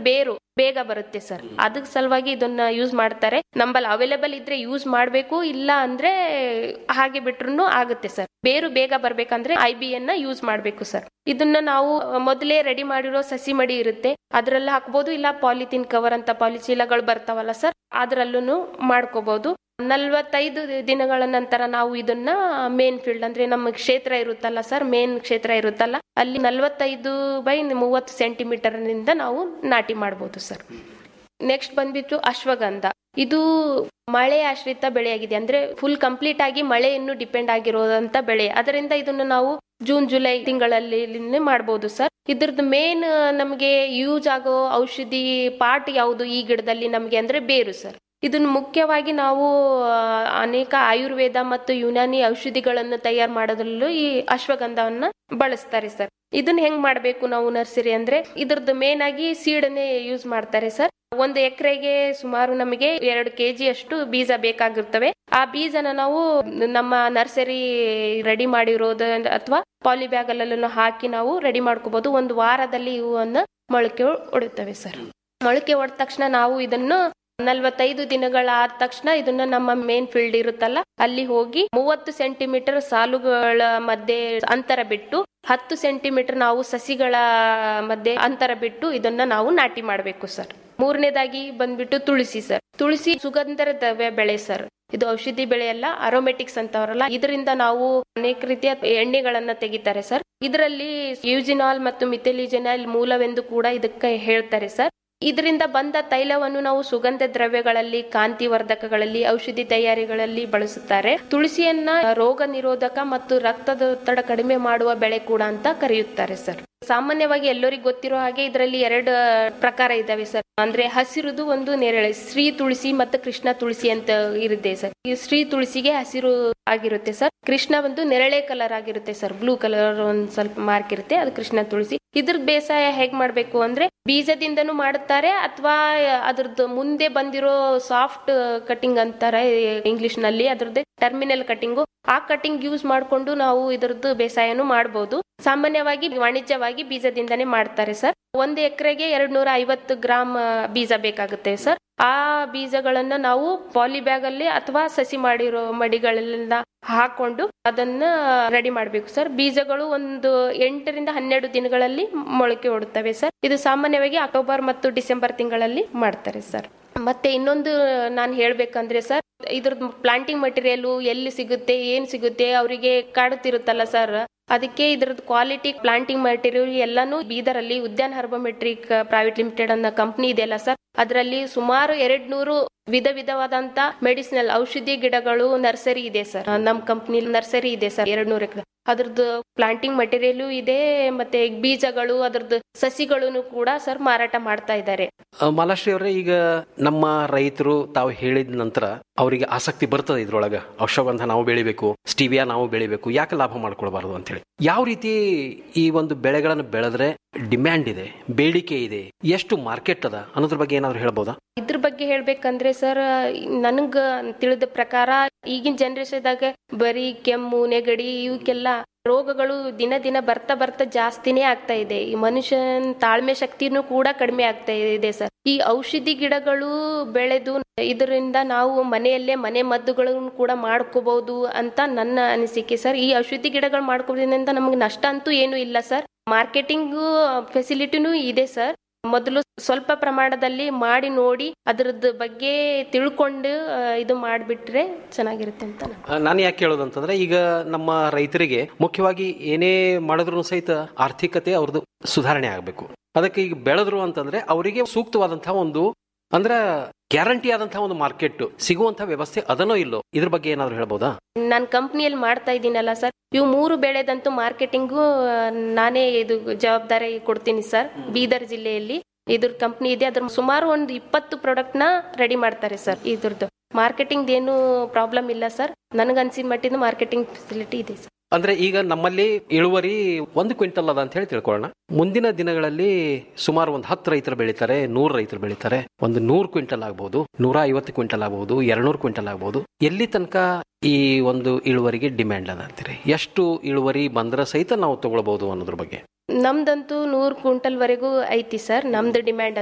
ಬೇಗ ಬರುತ್ತೆ ಸರ್ ಅದಕ್ಕೆ ಸಲುವಾಗಿ ಇದನ್ನ ಯೂಸ್ ಮಾಡ್ತಾರೆ ನಂಬಲ್ಲಿ ಅವೈಲೇಬಲ್ ಇದ್ರೆ ಯೂಸ್ ಮಾಡಬೇಕು ಇಲ್ಲ ಅಂದ್ರೆ ಹಾಗೆ ಬಿಟ್ರು ಆಗುತ್ತೆ ಸರ್ ಬೇರು ಬೇಗ ಬರ್ಬೇಕಂದ್ರೆ ಐ ಬಿ ಅನ್ನ ಯೂಸ್ ಮಾಡಬೇಕು ಸರ್ ಇದನ್ನ ನಾವು ಮೊದಲೇ ರೆಡಿ ಮಾಡಿರೋ ಸಸಿ ಮಡಿ ಇರುತ್ತೆ ಅದ್ರಲ್ಲಿ ಹಾಕ್ಬೋದು ಇಲ್ಲ ಪಾಲಿಥಿನ್ ಕವರ್ ಅಂತ ಪಾಲಿಚೀಲಗಳು ಬರ್ತಾವಲ್ಲ ಸರ್ ಅದ್ರಲ್ಲೂ ಮಾಡ್ಕೋಬಹುದು ನಲ್ವತ್ತೈದು ದಿನಗಳ ನಂತರ ನಾವು ಇದನ್ನ ಮೇನ್ ಫೀಲ್ಡ್ ಅಂದ್ರೆ ನಮ್ಮ ಕ್ಷೇತ್ರ ಇರುತ್ತಲ್ಲ ಸರ್ ಮೇನ್ ಕ್ಷೇತ್ರ ಇರುತ್ತಲ್ಲ ಅಲ್ಲಿ ನಲ್ವತ್ತೈದು ಬೈ ಮೂವತ್ತು ಸೆಂಟಿಮೀಟರ್ ನಿಂದ ನಾವು ನಾಟಿ ಮಾಡ್ಬೋದು ಸರ್ ನೆಕ್ಸ್ಟ್ ಬಂದ್ಬಿಟ್ಟು ಅಶ್ವಗಂಧ ಇದು ಮಳೆ ಆಶ್ರಿತ ಬೆಳೆಯಾಗಿದೆ ಅಂದ್ರೆ ಫುಲ್ ಕಂಪ್ಲೀಟ್ ಆಗಿ ಮಳೆಯನ್ನು ಡಿಪೆಂಡ್ ಆಗಿರೋದಂತ ಬೆಳೆ ಅದರಿಂದ ಇದನ್ನು ನಾವು ಜೂನ್ ಜುಲೈ ತಿಂಗಳಲ್ಲಿ ಮಾಡಬಹುದು ಸರ್ ಇದ್ರದ್ದು ಮೇನ್ ನಮಗೆ ಯೂಸ್ ಆಗೋ ಔಷಧಿ ಪಾರ್ಟ್ ಯಾವುದು ಈ ಗಿಡದಲ್ಲಿ ನಮಗೆ ಅಂದ್ರೆ ಬೇರು ಸರ್ ಇದನ್ನು ಮುಖ್ಯವಾಗಿ ನಾವು ಆ, ಅನೇಕ ಆಯುರ್ವೇದ ಮತ್ತು ಯುನಾನಿ ಔಷಧಿಗಳನ್ನು ತಯಾರು ಮಾಡೋದ್ರಲ್ಲೂ ಈ ಅಶ್ವಗಂಧವನ್ನ ಬಳಸ್ತಾರೆ ಸರ್ ಇದನ್ನ ಹೆಂಗ್ ಮಾಡ್ಬೇಕು ನಾವು ನರ್ಸರಿ ಅಂದ್ರೆ ಇದ್ರದ್ದು ಮೇನ್ ಆಗಿ ಸೀಡನ್ನೇ ಯೂಸ್ ಮಾಡ್ತಾರೆ ಸರ್ ಒಂದು ಎಕರೆಗೆ ಸುಮಾರು ನಮಗೆ ಎರಡು ಕೆಜಿ ಅಷ್ಟು ಬೀಜ ಬೇಕಾಗಿರ್ತವೆ ಆ ಬೀಜನ ನಾವು ನಮ್ಮ ನರ್ಸರಿ ರೆಡಿ ಮಾಡಿರೋದು ಅಥವಾ ಪಾಲಿ ಬ್ಯಾಗ್ ಅಲ್ಲೆಲ್ಲ ಹಾಕಿ ನಾವು ರೆಡಿ ಮಾಡ್ಕೋಬಹುದು ಒಂದು ವಾರದಲ್ಲಿ ಇವನ್ನ ಮೊಳಕೆ ಹೊಡುತ್ತವೆ ಸರ್ ಮೊಳಕೆ ಹೊಡೆದ ತಕ್ಷಣ ನಾವು ಇದನ್ನು ನಲ್ವತ್ತೈದು ದಿನಗಳಾದ ತಕ್ಷಣ ಇದನ್ನ ನಮ್ಮ ಮೇನ್ ಫೀಲ್ಡ್ ಇರುತ್ತಲ್ಲ ಅಲ್ಲಿ ಹೋಗಿ ಮೂವತ್ತು ಸೆಂಟಿಮೀಟರ್ ಸಾಲುಗಳ ಮಧ್ಯೆ ಅಂತರ ಬಿಟ್ಟು ಹತ್ತು ಸೆಂಟಿಮೀಟರ್ ನಾವು ಸಸಿಗಳ ಮಧ್ಯೆ ಅಂತರ ಬಿಟ್ಟು ಇದನ್ನ ನಾವು ನಾಟಿ ಮಾಡಬೇಕು ಸರ್ ಮೂರನೇದಾಗಿ ಬಂದ್ಬಿಟ್ಟು ತುಳಸಿ ಸರ್ ತುಳಸಿ ಸುಗಂಧರ ದ್ರವ್ಯ ಬೆಳೆ ಸರ್ ಇದು ಔಷಧಿ ಬೆಳೆ ಅಲ್ಲ ಅರೋಮೆಟಿಕ್ಸ್ ಅಂತವರಲ್ಲ ಇದರಿಂದ ನಾವು ಅನೇಕ ರೀತಿಯ ಎಣ್ಣೆಗಳನ್ನ ತೆಗಿತಾರೆ ಸರ್ ಇದರಲ್ಲಿ ಯೂಜಿನಾಲ್ ಮತ್ತು ಮಿಥೆಲಿಜಿನಾಲ್ ಮೂಲವೆಂದು ಕೂಡ ಇದಕ್ಕೆ ಹೇಳ್ತಾರೆ ಸರ್ ಇದರಿಂದ ಬಂದ ತೈಲವನ್ನು ನಾವು ಸುಗಂಧ ದ್ರವ್ಯಗಳಲ್ಲಿ ಕಾಂತಿವರ್ಧಕಗಳಲ್ಲಿ ಔಷಧಿ ತಯಾರಿಗಳಲ್ಲಿ ಬಳಸುತ್ತಾರೆ ತುಳಸಿಯನ್ನ ರೋಗ ನಿರೋಧಕ ಮತ್ತು ರಕ್ತದ ಒತ್ತಡ ಕಡಿಮೆ ಮಾಡುವ ಬೆಳೆ ಕೂಡ ಅಂತ ಕರೆಯುತ್ತಾರೆ ಸರ್ ಸಾಮಾನ್ಯವಾಗಿ ಎಲ್ಲರಿಗೂ ಗೊತ್ತಿರೋ ಹಾಗೆ ಇದರಲ್ಲಿ ಎರಡು ಪ್ರಕಾರ ಇದಾವೆ ಸರ್ ಅಂದ್ರೆ ಹಸಿರುದು ಒಂದು ನೇರಳೆ ಶ್ರೀ ತುಳಸಿ ಮತ್ತು ಕೃಷ್ಣ ತುಳಸಿ ಅಂತ ಇರುತ್ತೆ ಸರ್ ಈ ಶ್ರೀ ತುಳಸಿಗೆ ಹಸಿರು ಆಗಿರುತ್ತೆ ಸರ್ ಕೃಷ್ಣ ಒಂದು ನೆರಳೆ ಕಲರ್ ಆಗಿರುತ್ತೆ ಸರ್ ಬ್ಲೂ ಕಲರ್ ಒಂದ್ ಸ್ವಲ್ಪ ಮಾರ್ಕ್ ಇರುತ್ತೆ ಅದು ಕೃಷ್ಣ ತುಳಸಿ ಇದ್ರ ಬೇಸಾಯ ಹೇಗ್ ಮಾಡ್ಬೇಕು ಅಂದ್ರೆ ಬೀಜದಿಂದನೂ ಮಾಡುತ್ತಾರೆ ಅಥವಾ ಅದ್ರದ್ದು ಮುಂದೆ ಬಂದಿರೋ ಸಾಫ್ಟ್ ಕಟಿಂಗ್ ಅಂತಾರೆ ಇಂಗ್ಲಿಷ್ ನಲ್ಲಿ ಅದ್ರದ್ದು ಟರ್ಮಿನಲ್ ಕಟಿಂಗು ಆ ಕಟಿಂಗ್ ಯೂಸ್ ಮಾಡ್ಕೊಂಡು ನಾವು ಇದರದ್ದು ಬೇಸಾಯನು ಮಾಡಬಹುದು ಸಾಮಾನ್ಯವಾಗಿ ವಾಣಿಜ್ಯವಾಗಿ ಬೀಜದಿಂದನೇ ಮಾಡ್ತಾರೆ ಸರ್ ಒಂದು ಎಕರೆಗೆ ಎರಡ್ ನೂರ ಐವತ್ತು ಗ್ರಾಮ್ ಬೀಜ ಬೇಕಾಗುತ್ತೆ ಸರ್ ಆ ಬೀಜಗಳನ್ನ ನಾವು ಪಾಲಿ ಬ್ಯಾಗ್ ಅಲ್ಲಿ ಅಥವಾ ಸಸಿ ಮಾಡಿರೋ ಮಡಿಗಳೆಲ್ಲ ಹಾಕೊಂಡು ಅದನ್ನ ರೆಡಿ ಮಾಡ್ಬೇಕು ಸರ್ ಬೀಜಗಳು ಒಂದು ಎಂಟರಿಂದ ಹನ್ನೆರಡು ದಿನಗಳಲ್ಲಿ ಮೊಳಕೆ ಹೊಡುತ್ತವೆ ಸರ್ ಇದು ಸಾಮಾನ್ಯವಾಗಿ ಅಕ್ಟೋಬರ್ ಮತ್ತು ಡಿಸೆಂಬರ್ ತಿಂಗಳಲ್ಲಿ ಮಾಡ್ತಾರೆ ಸರ್ ಮತ್ತೆ ಇನ್ನೊಂದು ನಾನು ಹೇಳ್ಬೇಕಂದ್ರೆ ಸರ್ ಇದ್ರದ್ದು ಪ್ಲಾಂಟಿಂಗ್ ಮಟೀರಿಯಲ್ ಎಲ್ಲಿ ಸಿಗುತ್ತೆ ಏನ್ ಸಿಗುತ್ತೆ ಅವರಿಗೆ ಕಾಡುತ್ತಿರುತ್ತಲ್ಲ ಸರ್ ಅದಕ್ಕೆ ಇದ್ರದ್ದು ಕ್ವಾಲಿಟಿ ಪ್ಲಾಂಟಿಂಗ್ ಮಟೀರಿಯಲ್ ಎಲ್ಲಾನು ಬೀದರಲ್ಲಿ ಉದ್ಯಾನ ಹರ್ಬೋಮೆಟ್ರಿಕ್ ಪ್ರೈವೇಟ್ ಲಿಮಿಟೆಡ್ ಅನ್ನೋ ಕಂಪ್ನಿ ಇದೆಯಲ್ಲ ಸರ್ ಅದರಲ್ಲಿ ಸುಮಾರು ಎರಡ್ ನೂರು ವಿಧ ವಿಧವಾದಂತ ಮೆಡಿಸಿನಲ್ ಔಷಧಿ ಗಿಡಗಳು ನರ್ಸರಿ ಇದೆ ಸರ್ ನಮ್ ಕಂಪ್ನಿ ನರ್ಸರಿ ಇದೆ ಸರ್ ಎರಡ್ ನೂರ ಎಕರೆ ಅದ್ರದ್ದು ಪ್ಲಾಂಟಿಂಗ್ ಮಟೀರಿಯಲ್ ಇದೆ ಮತ್ತೆ ಬೀಜಗಳು ಅದ್ರದ್ದು ಸಸಿಗಳನ್ನು ಕೂಡ ಸರ್ ಮಾರಾಟ ಮಾಡ್ತಾ ಇದ್ದಾರೆ ಆ, ಮಾಲಾಶ್ರೀ ಅವರೇ ಈಗ ನಮ್ಮ ರೈತರು ತಾವು ಹೇಳಿದ ನಂತರ ಅವರಿಗೆ ಆಸಕ್ತಿ ಬರ್ತದೆ ಇದ್ರೊಳಗ ಔಷಧಗಂಧ ನಾವು ಬೆಳಿಬೇಕು ಸ್ಟೀವಿಯಾ ನಾವು ಬೆಳಿಬೇಕು ಯಾಕೆ ಲಾಭ ಮಾಡ್ಕೊಳ್ಬಾರ್ದು ಅಂತ ಹೇಳಿ ಯಾವ ರೀತಿ ಈ ಒಂದು ಬೆಳೆಗಳನ್ನು ಬೆಳೆದ್ರೆ ಡಿಮ್ಯಾಂಡ್ ಇದೆ ಬೇಡಿಕೆ ಇದೆ ಎಷ್ಟು ಮಾರ್ಕೆಟ್ ಅದ ಅನ್ನೋದ್ರ ಬಗ್ಗೆ ಏನಾದ್ರು ಹೇಳ್ಬೋದಾ ಇದ್ರ ಬಗ್ಗೆ ಹೇಳ್ಬೇಕಂದ್ರೆ ಸರ್ ನನಗ ತಿಳಿದ ಪ್ರಕಾರ ಈಗಿನ ಜನರೇಷನ್ದಾಗ ಬರೀ ಕೆಮ್ಮು ನೆಗಡಿ ಇವಕ್ಕೆಲ್ಲ ರೋಗಗಳು ದಿನ ದಿನ ಬರ್ತಾ ಬರ್ತಾ ಜಾಸ್ತಿನೇ ಆಗ್ತಾ ಇದೆ ಈ ಮನುಷ್ಯನ್ ತಾಳ್ಮೆ ಶಕ್ತಿನೂ ಕೂಡ ಕಡಿಮೆ ಆಗ್ತಾ ಇದೆ ಸರ್ ಈ ಔಷಧಿ ಗಿಡಗಳು ಬೆಳೆದು ಇದರಿಂದ ನಾವು ಮನೆಯಲ್ಲೇ ಮನೆ ಮದ್ದುಗಳನ್ನು ಕೂಡ ಮಾಡ್ಕೋಬಹುದು ಅಂತ ನನ್ನ ಅನಿಸಿಕೆ ಸರ್ ಈ ಔಷಧಿ ಗಿಡಗಳು ಮಾಡ್ಕೋದ್ರಿಂದ ನಮಗೆ ನಷ್ಟ ಅಂತೂ ಏನು ಇಲ್ಲ ಸರ್ ಮಾರ್ಕೆಟಿಂಗ್ ಫೆಸಿಲಿಟಿನೂ ಇದೆ ಸರ್ ಮೊದಲು ಸ್ವಲ್ಪ ಪ್ರಮಾಣದಲ್ಲಿ ಮಾಡಿ ನೋಡಿ ಅದರದ್ದು ಬಗ್ಗೆ ತಿಳ್ಕೊಂಡು ಆ, ಇದು ಮಾಡಿಬಿಟ್ರೆ ಚೆನ್ನಾಗಿರುತ್ತೆ ಅಂತ ನಾನು ಆ, ನಾನು ಯಾಕೆ ಕೇಳೋದಂತಂದ್ರೆ ಈಗ ನಮ್ಮ ರೈತರಿಗೆ ಮುಖ್ಯವಾಗಿ ಏನೇ ಮಾಡಿದ್ರು ಸಹಿತ ಆರ್ಥಿಕತೆ ಅವ್ರದ್ದು ಸುಧಾರಣೆ ಆಗಬೇಕು ಅದಕ್ಕೆ ಈಗ ಬೆಳೆದ್ರು ಅಂತಂದ್ರೆ ಅವರಿಗೆ ಸೂಕ್ತವಾದಂತಹ ಒಂದು ಅಂದ್ರೆ ಗ್ಯಾರಂಟಿ ಆದಂತಹ ಒಂದು ಮಾರ್ಕೆಟ್ ಸಿಗುವಂತಹ ವ್ಯವಸ್ಥೆ ಅದನ್ನೋ ಇಲ್ಲೋ ಇದ್ರ ಬಗ್ಗೆ ಏನಾದ್ರು ಹೇಳ್ಬೋದಾ ನಾನು ಕಂಪ್ನಿಯಲ್ಲಿ ಮಾಡ್ತಾ ಇದ್ದೀನಲ್ಲ ಸರ್ ಇವು ಮೂರು ಬೆಳೆದಂತೂ ಮಾರ್ಕೆಟಿಂಗು ನಾನೇ ಇದು ಜವಾಬ್ದಾರಿ ಕೊಡ್ತೀನಿ ಸರ್ ಬೀದರ್ ಜಿಲ್ಲೆಯಲ್ಲಿ ಇದ್ರ ಕಂಪ್ನಿ ಇದೆ ಅದ್ರ ಸುಮಾರು ಒಂದು ಇಪ್ಪತ್ತು ಪ್ರಾಡಕ್ಟ್ ನ ರೆಡಿ ಮಾಡ್ತಾರೆ ಸರ್ ಇದ್ರದ್ದು ಮಾರ್ಕೆಟಿಂಗ್ ಏನು ಪ್ರಾಬ್ಲಮ್ ಇಲ್ಲ ಸರ್ ನನಗನ್ಸಿದ ಮಟ್ಟಿನ ಮಾರ್ಕೆಟಿಂಗ್ ಫೆಸಿಲಿಟಿ ಇದೆ ಸರ್ ಅಂದ್ರೆ ಈಗ ನಮ್ಮಲ್ಲಿ ಇಳುವರಿ ಒಂದು ಕ್ವಿಂಟಲ್ ಅದ ಅಂತ ಹೇಳಿ ತಿಳ್ಕೊಳ್ಳೋಣ ಮುಂದಿನ ದಿನಗಳಲ್ಲಿ ಸುಮಾರು ಒಂದು ಹತ್ತು ರೈತರು ಬೆಳೀತಾರೆ ನೂರು ರೈತರು ಬೆಳೀತಾರೆ ಒಂದು ನೂರು ಕ್ವಿಂಟಲ್ ಆಗ್ಬಹುದು ನೂರ ಐವತ್ತು ಕ್ವಿಂಟಲ್ ಆಗ್ಬಹುದು ಎರಡ್ನೂರು ಕ್ವಿಂಟಲ್ ಆಗ್ಬಹುದು ಎಲ್ಲಿ ತನಕ ಈ ಒಂದು ಇಳುವರಿಗೆ ಡಿಮ್ಯಾಂಡ್ ಅದ ಅಂತೀರಿ ಎಷ್ಟು ಇಳುವರಿ ಬಂದ್ರೆ ಸಹಿತ ನಾವು ತಗೊಳ್ಬಹುದು ಅನ್ನೋದ್ರ ಬಗ್ಗೆ ನಮ್ದಂತೂ ನೂರು ಕ್ವಿಂಟಲ್ ವರೆಗೂ ಐತಿ ಸರ್ ನಮ್ದು ಡಿಮ್ಯಾಂಡ್ ಅಂತೂ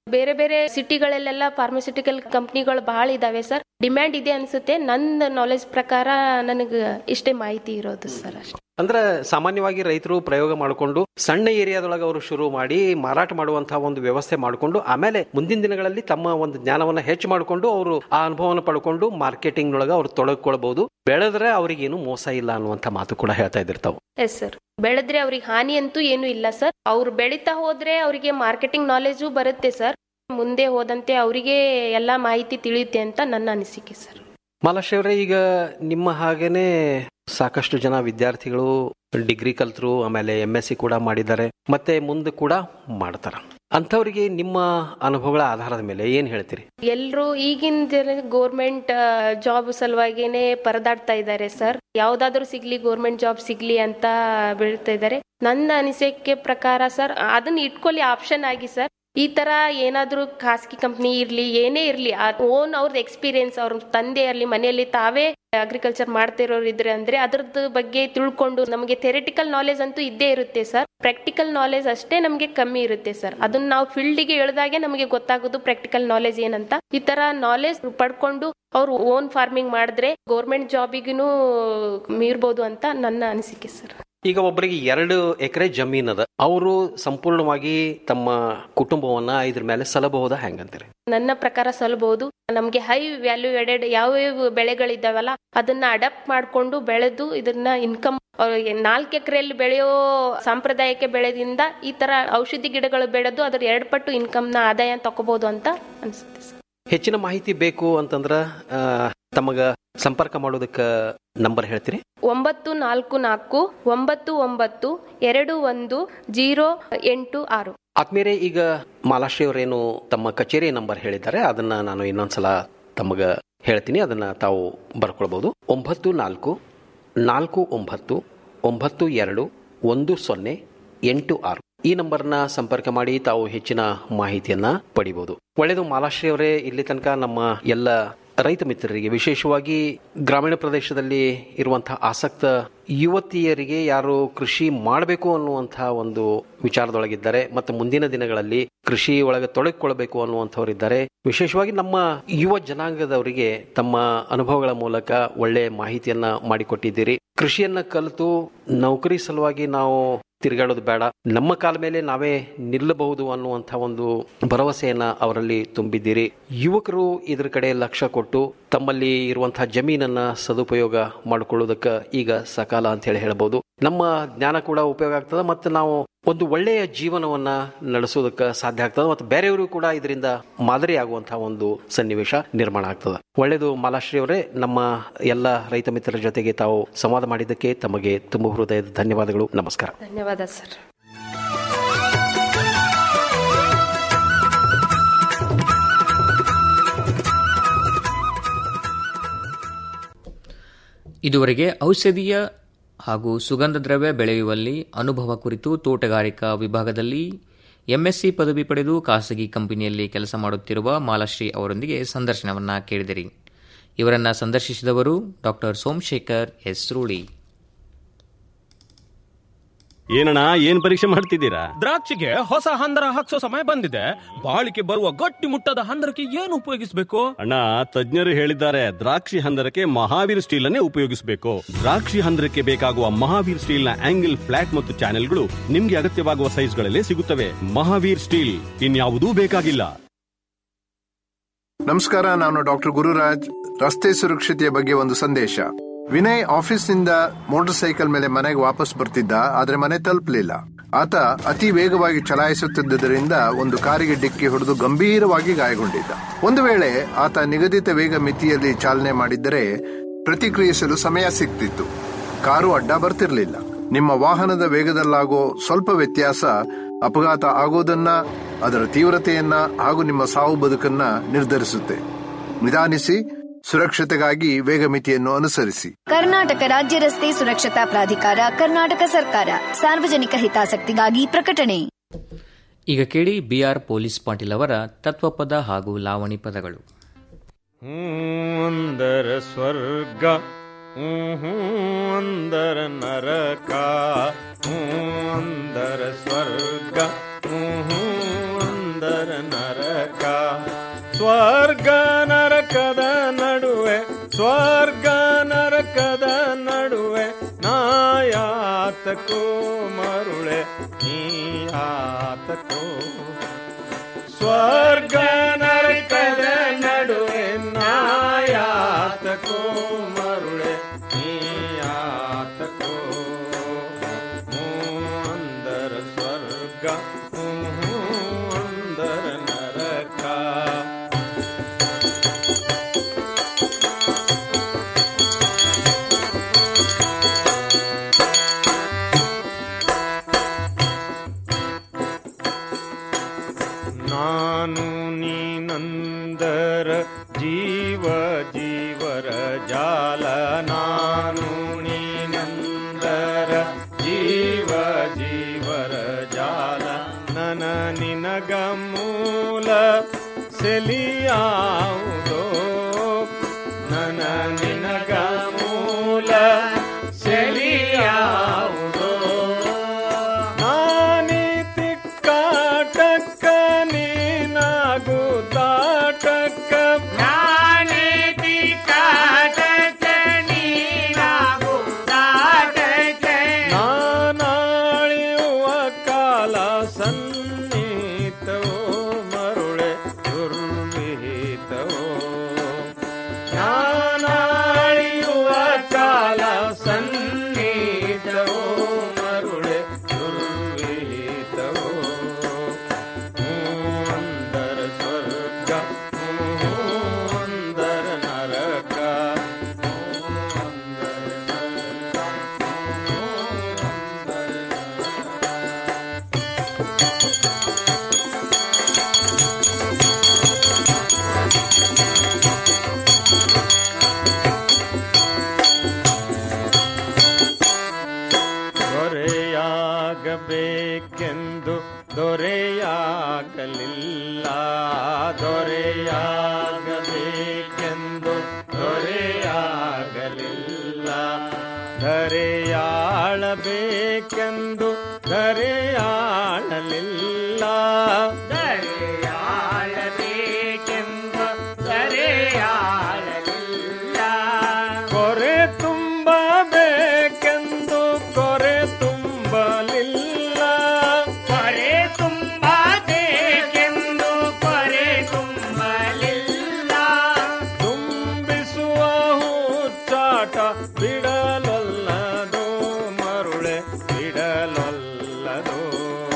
ಬೇರೆ ಬೇರೆ ಸಿಟಿಗಳಲ್ಲೆಲ್ಲ ಫಾರ್ಮಸ್ಯೂಟಿಕಲ್ ಕಂಪ್ನಿಗಳು ಬಹಳ ಇದಾವೆ ಸರ್ ಡಿಮ್ಯಾಂಡ್ ಇದೆ ಅನ್ಸುತ್ತೆ ನನ್ನ ನಾಲೆಜ್ ಪ್ರಕಾರ ನನಗೆ ಇಷ್ಟೇ ಮಾಹಿತಿ ಇರೋದು ಸರ್ ಅಷ್ಟೇ ಅಂದ್ರೆ ಸಾಮಾನ್ಯವಾಗಿ ರೈತರು ಪ್ರಯೋಗ ಮಾಡಿಕೊಂಡು ಸಣ್ಣ ಏರಿಯಾದೊಳಗೆ ಅವರು ಶುರು ಮಾಡಿ ಮಾರಾಟ ಮಾಡುವಂತಹ ಒಂದು ವ್ಯವಸ್ಥೆ ಮಾಡಿಕೊಂಡು ಆಮೇಲೆ ಮುಂದಿನ ದಿನಗಳಲ್ಲಿ ತಮ್ಮ ಒಂದು ಜ್ಞಾನವನ್ನ ಹೆಚ್ಚು ಮಾಡಿಕೊಂಡು ಅವರು ಆ ಅನುಭವವನ್ನು ಪಡ್ಕೊಂಡು ಮಾರ್ಕೆಟಿಂಗ್ ನೊಳಗೆ ಅವ್ರು ತೊಡಗಿಕೊಳ್ಬಹುದು ಬೆಳೆದ್ರೆ ಅವ್ರಿಗೇನು ಮೋಸ ಇಲ್ಲ ಅನ್ನುವಂಥ ಮಾತು ಕೂಡ ಹೇಳ್ತಾ ಇದ್ದಿರ್ತಾವ ಎಸ್ ಸರ್ ಬೆಳೆದ್ರೆ ಅವ್ರಿಗೆ ಹಾನಿ ಅಂತೂ ಏನು ಇಲ್ಲ ಸರ್ ಅವ್ರು ಬೆಳೀತಾ ಹೋದ್ರೆ ಅವರಿಗೆ ಮಾರ್ಕೆಟಿಂಗ್ ನಾಲೆಜು ಬರುತ್ತೆ ಸರ್ ಮುಂದೆ ಹೋದಂತೆ ಅವರಿಗೆ ಎಲ್ಲಾ ಮಾಹಿತಿ ತಿಳಿಯುತ್ತೆ ಅಂತ ನನ್ನ ಅನಿಸಿಕೆ ಸರ್ ಮಾಲಾಶ್ರೀ ಅವರೇ ಈಗ ನಿಮ್ಮ ಹಾಗೇನೆ ಸಾಕಷ್ಟು ಜನ ವಿದ್ಯಾರ್ಥಿಗಳು ಡಿಗ್ರಿ ಕಲ್ತರು ಆಮೇಲೆ ಎಂ ಎಸ್ ಸಿ ಕೂಡ ಮಾಡಿದ್ದಾರೆ ಮತ್ತೆ ಮುಂದೆ ಕೂಡ ಮಾಡ್ತಾರ ಅಂಥವ್ರಿಗೆ ನಿಮ್ಮ ಅನುಭವಗಳ ಆಧಾರದ ಮೇಲೆ ಏನ್ ಹೇಳ್ತೀರಿ ಎಲ್ರು ಈಗಿನ ಜನ ಗೋರ್ಮೆಂಟ್ ಜಾಬ್ ಸಲುವಾಗಿನೇ ಪರದಾಡ್ತಾ ಇದ್ದಾರೆ ಸರ್ ಯಾವ್ದಾದ್ರು ಸಿಗ್ಲಿ ಗೋರ್ಮೆಂಟ್ ಜಾಬ್ ಸಿಗ್ಲಿ ಅಂತ ಬೀಳ್ತಾ ಇದ್ದಾರೆ ನನ್ನ ಅನಿಸಿಕೆ ಪ್ರಕಾರ ಸರ್ ಅದನ್ನ ಇಟ್ಕೊಳ್ಳಿ ಆಪ್ಷನ್ ಆಗಿ ಸರ್ ಈ ತರ ಏನಾದ್ರೂ ಖಾಸಗಿ ಕಂಪ್ನಿ ಇರ್ಲಿ ಏನೇ ಇರ್ಲಿ ಓನ್ ಅವ್ರದ್ದು ಎಕ್ಸ್ಪೀರಿಯನ್ಸ್ ಅವ್ರ ತಂದೆ ಇರ್ಲಿ ಮನೆಯಲ್ಲಿ ತಾವೇ ಅಗ್ರಿಕಲ್ಚರ್ ಮಾಡ್ತಿರೋರು ಇದ್ರೆ ಅಂದ್ರೆ ಅದ್ರದ್ದು ಬಗ್ಗೆ ತಿಳ್ಕೊಂಡು ನಮಗೆ ಥೆರೆಟಿಕಲ್ ನಾಲೆಜ್ ಅಂತೂ ಇದ್ದೇ ಇರುತ್ತೆ ಸರ್ ಪ್ರಾಕ್ಟಿಕಲ್ ನಾಲೆಜ್ ಅಷ್ಟೇ ನಮಗೆ ಕಮ್ಮಿ ಇರುತ್ತೆ ಸರ್ ಅದನ್ನ ನಾವು ಫೀಲ್ಡ್ಗೆ ಇಳಿದಾಗೆ ನಮಗೆ ಗೊತ್ತಾಗೋದು ಪ್ರಾಕ್ಟಿಕಲ್ ನಾಲೆಜ್ ಏನಂತ ಈ ತರ ನಾಲೆಜ್ ಪಡ್ಕೊಂಡು ಅವ್ರು ಓನ್ ಫಾರ್ಮಿಂಗ್ ಮಾಡಿದ್ರೆ ಗೌರ್ಮೆಂಟ್ ಜಾಬಿಗೂ ಮೀರ್ಬೋದು ಅಂತ ನನ್ನ ಅನಿಸಿಕೆ ಸರ್ ಈಗ ಒಬ್ಬರಿಗೆ ಎರಡು ಎಕರೆ ಜಮೀನ್ ಅದ ಅವರು ಸಂಪೂರ್ಣವಾಗಿ ತಮ್ಮ ಕುಟುಂಬವನ್ನ ಇದ್ರ ಮೇಲೆ ಸಲಬಹುದಾ ಹೆಂಗಂತೀರಿ ನನ್ನ ಪ್ರಕಾರ ಸಲ್ಬಹುದು ನಮ್ಗೆ ಹೈ ವ್ಯಾಲ್ಯೂ ಎಡೆಡ್ ಯಾವ ಬೆಳೆಗಳಿದ್ದಾವಲ್ಲ ಅದನ್ನ ಅಡಾಪ್ಟ್ ಮಾಡ್ಕೊಂಡು ಬೆಳೆದು ಇದನ್ನ ಇನ್ಕಮ್ ನಾಲ್ಕು ಎಕರೆಯಲ್ಲಿ ಬೆಳೆಯೋ ಸಾಂಪ್ರದಾಯಿಕ ಬೆಳೆದಿಂದ ಈ ತರ ಔಷಧಿ ಗಿಡಗಳು ಬೆಳೆದು ಅದ್ರ ಎರಡು ಪಟ್ಟು ಇನ್ಕಮ್ ನ ಆದಾಯ ತಗೋಬಹುದು ಅಂತ ಅನ್ಸುತ್ತೆ ಸರ್ ಹೆಚ್ಚಿನ ಮಾಹಿತಿ ಬೇಕು ಅಂತಂದ್ರ ಆ, ತಮಗ ಸಂಪರ್ಕ ಮಾಡೋದಕ್ಕ ನಂಬರ್ ಹೇಳ್ತೀರಿ ಒಂಬತ್ತು ನಾಲ್ಕು ನಾಲ್ಕು ಒಂಬತ್ತು ಒಂಬತ್ತು ಎರಡು ಒಂದು ಜೀರೋ ಎಂಟು ಆರು ಆದ್ಮೇಲೆ ಈಗ ಮಾಲಾಶ್ರೀ ಅವರೇನು ತಮ್ಮ ಕಚೇರಿ ನಂಬರ್ ಹೇಳಿದ್ದಾರೆ ಅದನ್ನ ನಾನು ಇನ್ನೊಂದ್ಸಲ ತಮಗ ಹೇಳ್ತೀನಿ ಅದನ್ನ ತಾವು ಬರ್ಕೊಳ್ಬಹುದು ಒಂಬತ್ತು ನಾಲ್ಕು ನಾಲ್ಕು ಒಂಬತ್ತು ಒಂಬತ್ತು ಎರಡು ಒಂದು ಸೊನ್ನೆ ಎಂಟು ಆರು ಈ ನಂಬರ್ನ ಸಂಪರ್ಕ ಮಾಡಿ ತಾವು ಹೆಚ್ಚಿನ ಮಾಹಿತಿಯನ್ನ ಪಡಿಬಹುದು ಒಳ್ಳೆಯದು ಮಾಲಾಶ್ರೀ ಅವರೇ ಇಲ್ಲಿ ತನಕ ನಮ್ಮ ಎಲ್ಲ ರೈತ ಮಿತ್ರರಿಗೆ ವಿಶೇಷವಾಗಿ ಗ್ರಾಮೀಣ ಪ್ರದೇಶದಲ್ಲಿ ಇರುವಂತಹ ಆಸಕ್ತ ಯುವತಿಯರಿಗೆ ಯಾರು ಕೃಷಿ ಮಾಡಬೇಕು ಅನ್ನುವಂತಹ ಒಂದು ವಿಚಾರದೊಳಗಿದ್ದಾರೆ ಮತ್ತು ಮುಂದಿನ ದಿನಗಳಲ್ಲಿ ಕೃಷಿ ಒಳಗೆ ತೊಡಗಿಕೊಳ್ಬೇಕು ಅನ್ನುವಂಥವರಿದ್ದಾರೆ ವಿಶೇಷವಾಗಿ ನಮ್ಮ ಯುವ ಜನಾಂಗದವರಿಗೆ ತಮ್ಮ ಅನುಭವಗಳ ಮೂಲಕ ಒಳ್ಳೆ ಮಾಹಿತಿಯನ್ನ ಮಾಡಿಕೊಟ್ಟಿದ್ದೀರಿ ಕೃಷಿಯನ್ನ ಕಲಿತು ನೌಕರಿ ಸಲುವಾಗಿ ನಾವು ತಿರುಗಾಡೋದು ಬೇಡ ನಮ್ಮ ಕಾಲ ಮೇಲೆ ನಾವೇ ನಿಲ್ಲಬಹುದು ಅನ್ನುವಂಥ ಒಂದು ಭರವಸೆಯನ್ನ ಅವರಲ್ಲಿ ತುಂಬಿದ್ದೀರಿ ಯುವಕರು ಇದ್ರ ಕಡೆ ಲಕ್ಷ್ಯ ಕೊಟ್ಟು ತಮ್ಮಲ್ಲಿ ಇರುವಂತಹ ಜಮೀನನ್ನ ಸದುಪಯೋಗ ಮಾಡಿಕೊಳ್ಳುವುದಕ್ಕೆ ಈಗ ಸಕಾಲ ಅಂತ ಹೇಳಿ ಹೇಳ್ಬೋದು ನಮ್ಮ ಜ್ಞಾನ ಕೂಡ ಉಪಯೋಗ ಆಗ್ತದೆ ಮತ್ತು ನಾವು ಒಂದು ಒಳ್ಳೆಯ ಜೀವನವನ್ನ ನಡೆಸೋದಕ್ಕೆ ಸಾಧ್ಯ ಆಗ್ತದೆ ಮತ್ತು ಬೇರೆಯವರು ಕೂಡ ಇದರಿಂದ ಮಾದರಿ ಆಗುವಂತಹ ಒಂದು ಸನ್ನಿವೇಶ ನಿರ್ಮಾಣ ಆಗ್ತದೆ ಒಳ್ಳೆಯದು ಮಾಲಾಶ್ರೀ ಅವರೇ ನಮ್ಮ ಎಲ್ಲ ರೈತ ಮಿತ್ರರ ಜೊತೆಗೆ ತಾವು ಸಂವಾದ ಮಾಡಿದ್ದಕ್ಕೆ ತಮಗೆ ತುಂಬ ಹೃದಯದ ಧನ್ಯವಾದಗಳು ನಮಸ್ಕಾರ ಧನ್ಯವಾದ ಸರ್ ಇದುವರೆಗೆ ಔಷಧೀಯ ಹಾಗೂ ಸುಗಂಧ ದ್ರವ್ಯ ಬೆಳೆಯುವಲ್ಲಿ ಅನುಭವ ಕುರಿತು ತೋಟಗಾರಿಕಾ ವಿಭಾಗದಲ್ಲಿ ಎಂಎಸ್ಸಿ ಪದವಿ ಪಡೆದು ಖಾಸಗಿ ಕಂಪನಿಯಲ್ಲಿ ಕೆಲಸ ಮಾಡುತ್ತಿರುವ ಮಾಲಾಶ್ರೀ ಅವರೊಂದಿಗೆ ಸಂದರ್ಶನವನ್ನ ಕೇಳಿದಿರಿ ಇವರನ್ನ ಸಂದರ್ಶಿಸಿದವರು ಡಾಕ್ಟರ್ ಸೋಮಶೇಖರ್ ಎಸ್ ರೂಳಿ ಏನಣ್ಣ ಏನ್ ಪರೀಕ್ಷೆ ಮಾಡ್ತಿದ್ದೀರಾ ದ್ರಾಕ್ಷಿಗೆ ಹೊಸ ಹಂದರ ಹಾಕ್ಸೋ ಸಮಯ ಬಂದಿದೆ ಬಾಳಿಕೆ ಬರುವ ಗಟ್ಟಿ ಮುಟ್ಟದ ಹಂದರಕ್ಕೆ ಏನು ಉಪಯೋಗಿಸಬೇಕು ಅಣ್ಣ ತಜ್ಞರು ಹೇಳಿದ್ದಾರೆ ದ್ರಾಕ್ಷಿ ಹಂದರಕ್ಕೆ ಮಹಾವೀರ್ ಸ್ಟೀಲ್ ಅನ್ನೇ ಉಪಯೋಗಿಸಬೇಕು ದ್ರಾಕ್ಷಿ ಹಂದರಕ್ಕೆ ಬೇಕಾಗುವ ಮಹಾವೀರ್ ಸ್ಟೀಲ್ ನ ಆಂಗಲ್ ಫ್ಲಾಟ್ ಮತ್ತು ಚಾನೆಲ್ಗಳು ನಿಮ್ಗೆ ಅಗತ್ಯವಾಗುವ ಸೈಜ್ಗಳಲ್ಲಿ ಸಿಗುತ್ತವೆ ಮಹಾವೀರ್ ಸ್ಟೀಲ್ ಇನ್ಯಾವುದೂ ಬೇಕಾಗಿಲ್ಲ ನಮಸ್ಕಾರ ನಾನು ಡಾಕ್ಟರ್ ಗುರುರಾಜ್ ರಸ್ತೆ ಸುರಕ್ಷತೆಯ ಬಗ್ಗೆ ಒಂದು ಸಂದೇಶ ವಿನಯ್ ಆಫೀಸ್ನಿಂದ ಮೋಟಾರ್ ಸೈಕಲ್ ಮೇಲೆ ಮನೆಗೆ ವಾಪಸ್ ಬರ್ತಿದ್ದ ಆದ್ರೆ ಮನೆ ತಲುಪಲಿಲ್ಲ ಆತ ಅತಿ ವೇಗವಾಗಿ ಚಲಾಯಿಸುತ್ತಿದ್ದರಿಂದ ಒಂದು ಕಾರಿಗೆ ಡಿಕ್ಕಿ ಹೊಡೆದು ಗಂಭೀರವಾಗಿ ಗಾಯಗೊಂಡಿದ್ದ ಒಂದು ವೇಳೆ ಆತ ನಿಗದಿತ ವೇಗ ಮಿತಿಯಲ್ಲಿ ಚಾಲನೆ ಮಾಡಿದ್ದರೆ ಪ್ರತಿಕ್ರಿಯಿಸಲು ಸಮಯ ಸಿಗ್ತಿತ್ತು ಕಾರು ಅಡ್ಡ ಬರ್ತಿರ್ಲಿಲ್ಲ ನಿಮ್ಮ ವಾಹನದ ವೇಗದಲ್ಲಾಗೋ ಸ್ವಲ್ಪ ವ್ಯತ್ಯಾಸ ಅಪಘಾತ ಆಗೋದನ್ನ ಅದರ ತೀವ್ರತೆಯನ್ನ ಹಾಗೂ ನಿಮ್ಮ ಸಾವು ಬದುಕನ್ನ ನಿರ್ಧರಿಸುತ್ತೆ ನಿಧಾನಿಸಿ ಸುರಕ್ಷತೆಗಾಗಿ ವೇಗ ಮಿತಿಯನ್ನು ಅನುಸರಿಸಿ ಕರ್ನಾಟಕ ರಾಜ್ಯ ರಸ್ತೆ ಸುರಕ್ಷತಾ ಪ್ರಾಧಿಕಾರ ಕರ್ನಾಟಕ ಸರ್ಕಾರ ಸಾರ್ವಜನಿಕ ಹಿತಾಸಕ್ತಿಗಾಗಿ ಪ್ರಕಟಣೆ ಈಗ ಕೇಳಿ ಬಿಆರ್ ಪೊಲೀಸ್ ಪಾಟೀಲ್ ಅವರ ತತ್ವಪದ ಹಾಗೂ ಲಾವಣಿ ಪದಗಳು ಅಂದರ ಸ್ವರ್ಗ ಹ್ಞೂ ಅಂದರ ನರಕ ಹ್ಞೂ ಅಂದರ ಸ್ವರ್ಗ ಹ್ಞೂ ಅಂದರ ನರಕ ನೀಯಾತಕೋ ಮರುಳೆ ನೀಯಾತಕೋ ಸ್ವರ್ಗ ನರಕದ ನಡುವೆ ನಾಯಾತಕೋ ಮರುಳೆ ನೀಯಾತಕೋ ಹ್ಞೂ ಅಂದರ ಸ್ವರ್ಗ ಹ್ಞೂ ಅಂದರ ನರಕ ನಾನು ನೀನಂದರ ಜೀವ ಜೀವರ ಜಾಲ ನಾನು ನೀನಂದರ ಜೀವ ಜೀವರ ಜಾಲ ನನ ನಿನಗ ಮೂಲ ಸೆಲಿಯಾವುದೋ ನನ ನಿನಗ ಮೂಲ ಸೆಲಿಯಾವುದೋ ನಾನೀತಿ ಕಾಟಕ್ಕ ನೀನಾಗು ತಾಟಕ್ಕ ನಾನೀತಿ ಕಾಟಕ್ಕ ನೀನಾಗು ತಾಟಕ್ಕ ನಾನಾಳಿಯುವ ಕಾಲ ಸನ್ನಿಹಿತವೋ ಮರುಳೆ ದುರ್ವಿಹಿತವೋ ನಾನಾಳಿಯುವ ಕಾಲ ಸನ್ನಿಹಿತವೋ ಮರುಳೆ ದುರ್ವಿಹಿತವೋ ಹ್ಞೂ ಅಂದರ ಸ್ವರ್ಗ ಹ್ಞೂ ಅಂದರ ನರಕ ದೊರೆಯಾಗಬೇಕೆಂದು ದೊರೆಯಾಗಲಿಲ್ಲ ದೊರೆಯಾಗಬೇಕೆಂದು ದೊರೆಯಾಗಲಿಲ್ಲ ಧರೆಯಾಳಬೇಕೆಂದು ಧರೆಯಾಳಲಿಲ್ಲ ಧರೆಯಾಳಬೇಕೆಂದು ಧರೆಯಾಳಲಿಲ್ಲ ಕೊರೆ ತುಂಬಬೇಕೆಂದು ಕೊರೆ ತುಂಬಲಿಲ್ಲ ಕೊರೆ ತುಂಬಬೇಕೆಂದು ಕೊರೆ ತುಂಬಲಿಲ್ಲ ತುಂಬಿಸುವ ಹುಚ್ಚಾಟ ಬಿಡಲೊಲ್ಲದು ಮರುಳೆ ಬಿಡಲೊಲ್ಲದು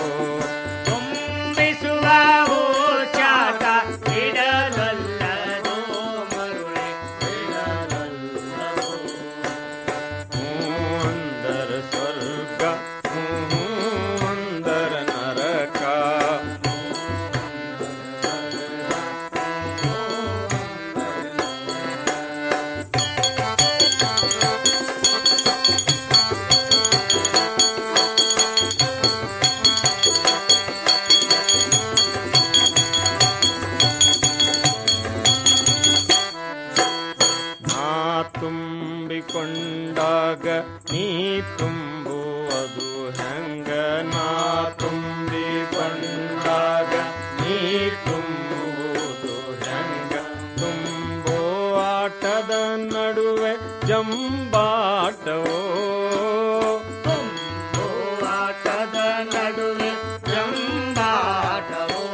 ತುಂಬಿಸುವ ಹುಚ್ಚಾಟ ಬಿಡಲೊಲ್ಲದು ಮರುಳೆ ಬಿಡಲೊಲ್ಲದು ಹ್ಞೂ ಅಂದರ ಸ್ವರ್ಗ ಹ್ಞೂ ಅಂದರ ನರಕ ನಾ ತುಂಬಿಕೊಂಡಾಗ ನೀ ತುಂಬುವುದು ಹೆಂಗ ನಾ ತುಂಬಿಕೊಂಡಾಗ ನೀ ತುಂಬುವುದು ಹೆಂಗ ತುಂಬೋ ಆಟದ ನಡುವೆ ಜಂಬಾಟವೋ ತುಂಬೋ ಆಟದ ನಡುವೆ ಜಂಬಾಟವೋ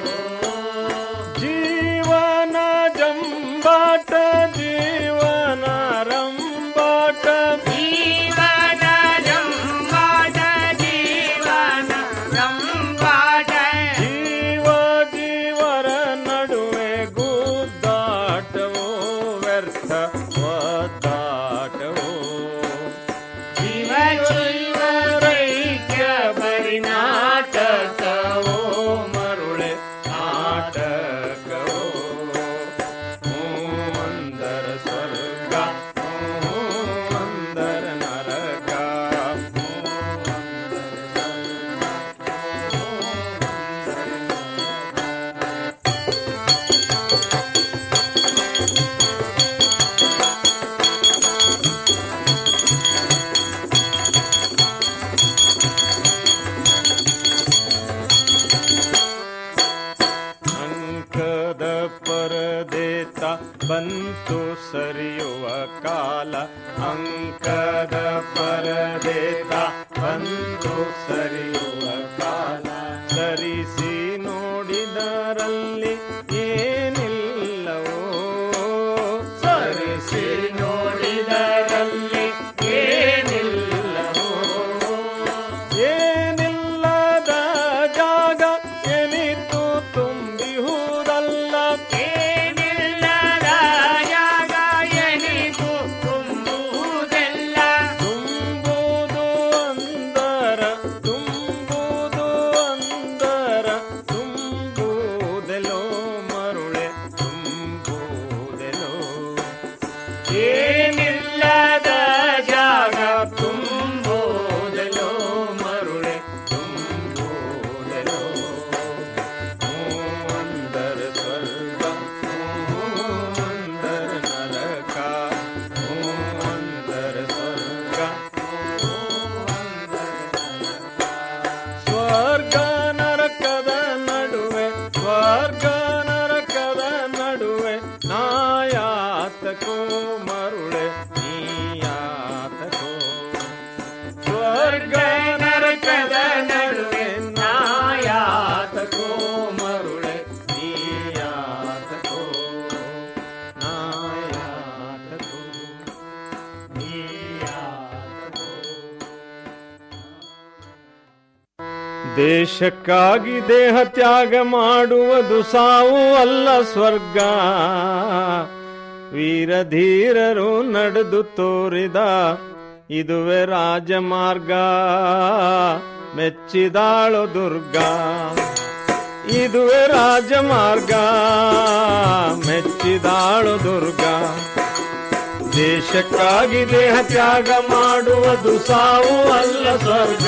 ಜೀವನ ಜಂಬಾಟ ಜೀವನ ರಂಬಾಟ ಜೀವನ ಜಂಬಾಟ ಜೀವನ ರಂಬಾಟ ಜೀವ ಜೀವರ ನಡುವೆ ಗುದ್ದಾಟವೋ ವ್ಯರ್ಥ ಒದ್ದಾಟವೋ ಜೀವ ಜೀವರೈಕ್ಯ ಬರಿ ನಾಟಕವೋ ಮರುಳೆ ನಾಟಕವೋ ಹ್ಞೂ ಅಂದರ ಸ್ವರ್ಗ ಹ್ಞೂ ಅಂದರ ನರಕ ಅಂಕದ ಪರದೇತ ಬಂತು ಸರಿಯುವ ಕಾಲ ಅಂಕದ ಪರದೇತ ಬಂತು ಸರಿಸಿ ನೋಡಿದರಲ್ಲಿ ಏನಿಲ್ಲವೋ ಸರಿಸಿ ನೋಡಿದರಲ್ಲಿ ಏನಿಲ್ಲವೋ ಏನಿಲ್ಲದ ಜಾಗ ಎನಿತು ತುಂಬಿಹುದಲ್ಲ ಏನಿಲ್ಲದ ಜಾಗ ಎನಿತು ತುಂಬುವುದೆಲ್ಲ ತುಂಬುವುದು ಅಂದರ ತುಂಬುವುದು ಅಂದರ ತುಂಬುವುದೆಲೋ ಮರುಳೆ ತುಂಬುವುದೆಲೋ ಏನಿಲ್ಲದ ಜಾಗ ತುಂಬುವುದೆಲೋ ಮರುಳೆ ತುಂಬುವುದೆಲೋ ಅಂದರ ಸ್ವರ್ಗ ಅಂದರ ನರಕ ಅಂದರ ಸ್ವರ್ಗ ಸ್ವರ್ಗ ನರಕದ ನಡುವೆ ಸ್ವರ್ಗ ನರಕದ ನಡುವೆ ನಾಯಾತಕೋ ಮರುಳೆ ನೀಯಾತಕೋ ಸ್ವರ್ಗ ನರಕದ ನಡುವೆ ನಾಯಾತಕೋ ಮರುಳೆ ನೀಯಾತಕೋ ನಾಯಾತಕೋ ನೀಯಾತಕೋ ದೇಶಕ್ಕಾಗಿ ದೇಹ ತ್ಯಾಗ ಮಾಡುವುದು ಸಾವು ಅಲ್ಲ ಸ್ವರ್ಗ ವೀರಧೀರರು ನಡೆದು ತೋರಿದ ಇದುವೆ ರಾಜಮಾರ್ಗ ಮೆಚ್ಚಿದಾಳು ದುರ್ಗಾ ಇದುವೆ ರಾಜಮಾರ್ಗ ಮೆಚ್ಚಿದಾಳು ದುರ್ಗಾ ದೇಶಕ್ಕಾಗಿ ದೇಹ ತ್ಯಾಗ ಮಾಡುವುದು ಸಾವು ಅಲ್ಲ ಸ್ವರ್ಗ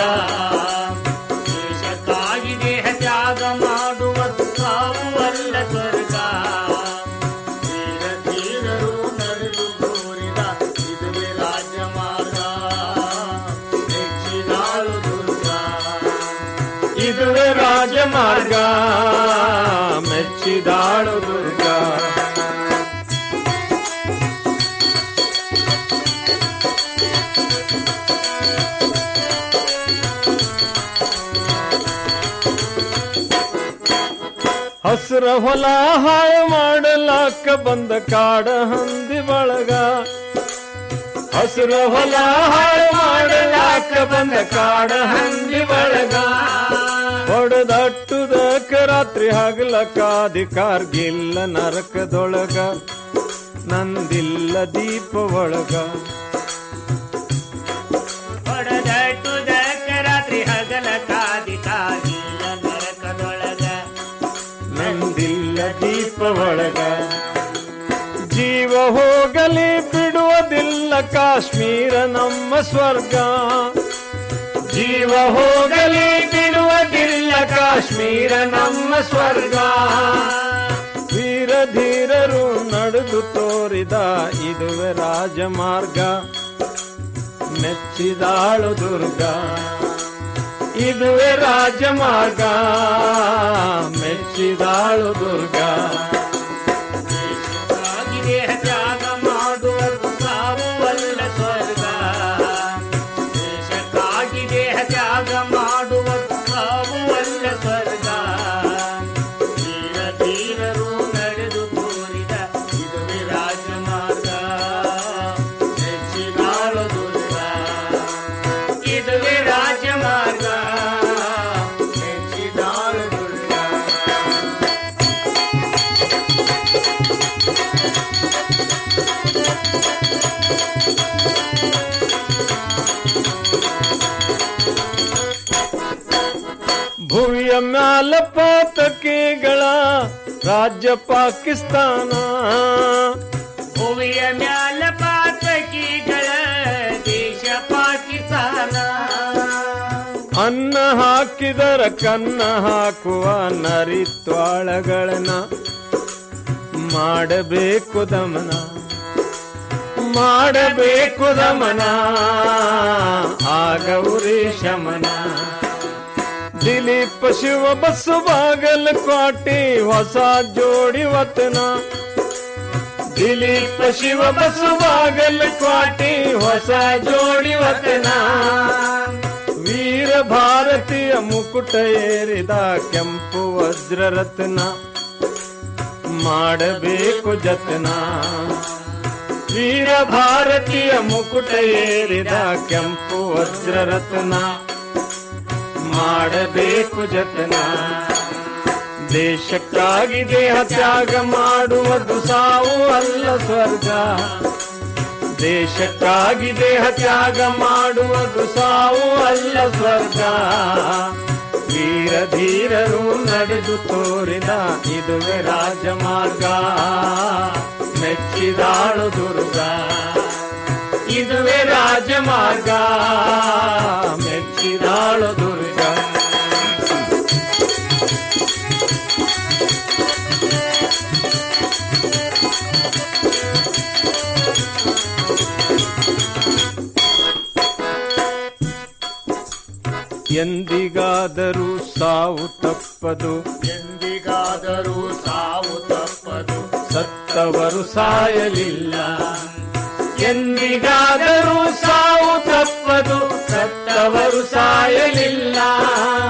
ದೇಶಕ್ಕಾಗಿ ದೇಹ ತ್ಯಾಗ ಮಾಡುವುದು ಸಾವು ಅಲ್ಲ ಸ್ವರ್ಗ ಧೀರರು ನಡೆದು ತೋರಿದ ಇದುವೆ ರಾಜಮಾರ್ಗ ಮೆಚ್ಚಿದಾಳು ದುರ್ಗಾ ಇದುವೆ ರಾಜಮಾರ್ಗ ಮೆಚ್ಚಿದಾಳು ದುರ್ಗಾ ಹಸ್ರ ಹೊಲ ಹಾಳು ಮಾಡಲಾಕ ಬಂದ ಕಾಡ ಹಂದಿ ಬಳಗ ಹಸ್ರ ಹೊಲ ಹಾಳು ಮಾಡಲಾಕ ಬಂದ ಕಾಡ ಹಂದಿ ಬಳಗ ಹೊಡೆದಟ್ಟುದಕ್ಕ ರಾತ್ರಿ ಹಗಲಕ ಅಧಿಕಾರ್ಗಿಲ್ಲ ನರಕದೊಳಗ ನಂದಿಲ್ಲ ದೀಪ ಒಳಗ ಹೊಡೆದಟ್ಟುದಕ್ಕ ರಾತ್ರಿ ಹಗಲಕ ಅಧಿಕಾರ್ಗಿಲ್ಲ ನರಕದೊಳಗ ನಂದಿಲ್ಲ ದೀಪ ಒಳಗ ಜೀವ ಹೋಗಲಿ ಬಿಡುವುದಿಲ್ಲ ಕಾಶ್ಮೀರ ನಮ್ಮ ಸ್ವರ್ಗ ಜೀವ ಹೋಗಲಿ ಬಿಡುವುದಿಲ್ಲ ಕಾಶ್ಮೀರ ನಮ್ಮ ಸ್ವರ್ಗ ವೀರ ಧೀರರು ನಡೆದು ತೋರಿದ ಇದುವೆ ರಾಜಮಾರ್ಗ ಮೆಚ್ಚಿದಾಳು ದುರ್ಗಾ ಇದುವೆ ರಾಜಮಾರ್ಗ ಮೆಚ್ಚಿದಾಳು ದುರ್ಗಾ ದೇಹ ತ್ಯಾಗ ಮಾಡುವುದು ಸಾವುವಲ್ಲ ಸ್ವರ್ಗ ದೇಶಕ್ಕಾಗಿ ದೇಹ ತ್ಯಾಗ ಮಾಡುವುದು ಸಾವುವಲ್ಲ ಸ್ವರ್ಗ ಧೀರ ಧೀರರು ನಡೆದು ತೋರಿದ ಇದುವೆ ರಾಜಮಾರ್ಗ ಮೆಚ್ಚಿದಾಳು ದುರ್ಗಾ ಇದುವೆ ರಾಜಮಾರ್ಗ ಮೆಚ್ಚಿದಾಳು ದುರ್ಗಾ ಭುವಿಯ ಮ್ಯಾಲ ಪಾತಕಿಗಳ ರಾಜ್ಯ ಪಾಕಿಸ್ತಾನ ಭುವಿಯ ಮ್ಯಾಲ ಪಾತಕಿಗಳ ದೇಶ ಪಾಕಿಸ್ತಾನ ಅನ್ನ ಹಾಕಿದರ ಕನ್ನ ಹಾಕುವ ನರಿತ್ವಾಳಗಳನ್ನ ಮಾಡಬೇಕು ದಮನ ಮಾಡಬೇಕು ದಮನ ಆಗೌರಿ ಶಮನ ದಿಲೀಪ ಶಿವ ಬಸ್ಸು ಬಾಗಲಕೋಟಿ ಹೊಸ ಜೋಡಿ ವತನ ದಿಲೀಪ ಶಿವ ಬಸ್ಸು ಬಾಗಲಕೋಟಿ ಹೊಸ ಜೋಡಿ ವತನ ವೀರ ಭಾರತೀಯ ಮುಕುಟ ಏರಿದ ಕೆಂಪು ವಜ್ರರತ್ನ ಮಾಡಬೇಕು ಜತನ ವೀರ ಭಾರತೀಯ ಮುಕುಟ ಏರಿದ ಕೆಂಪು ವಜ್ರರತ್ನ ಮಾಡಬೇಕು ಜತನ ದೇಶಕ್ಕಾಗಿ ದೇಹ ತ್ಯಾಗ ಮಾಡುವುದು ಸಾವು ಅಲ್ಲ ಸ್ವರ್ಗ ದೇಶಕ್ಕಾಗಿ ದೇಹ ತ್ಯಾಗ ಮಾಡುವುದು ಸಾವು ಅಲ್ಲ ಸ್ವರ್ಗ ವೀರ ಧೀರರು ನಡೆದು ತೋರಿದ ಇದುವೆ ರಾಜಮಾರ್ಗ ಮೆಚ್ಚಿದಾಳು ದುರ್ಗ ಇದುವೆ ರಾಜಮಾರ್ಗ ಮೆಚ್ಚಿದಾಳು ದುರ್ಗ ಎಂದಿಗಾದರೂ ಸಾವು ತಪ್ಪದು ಎಂದಿಗಾದರೂ ಸಾವು ತಪ್ಪದು ಸತ್ತವರು ಸಾಯಲಿಲ್ಲ ಎಂದಿಗಾದರೂ ಸಾವು ತಪ್ಪದು ಸತ್ತವರು ಸಾಯಲಿಲ್ಲ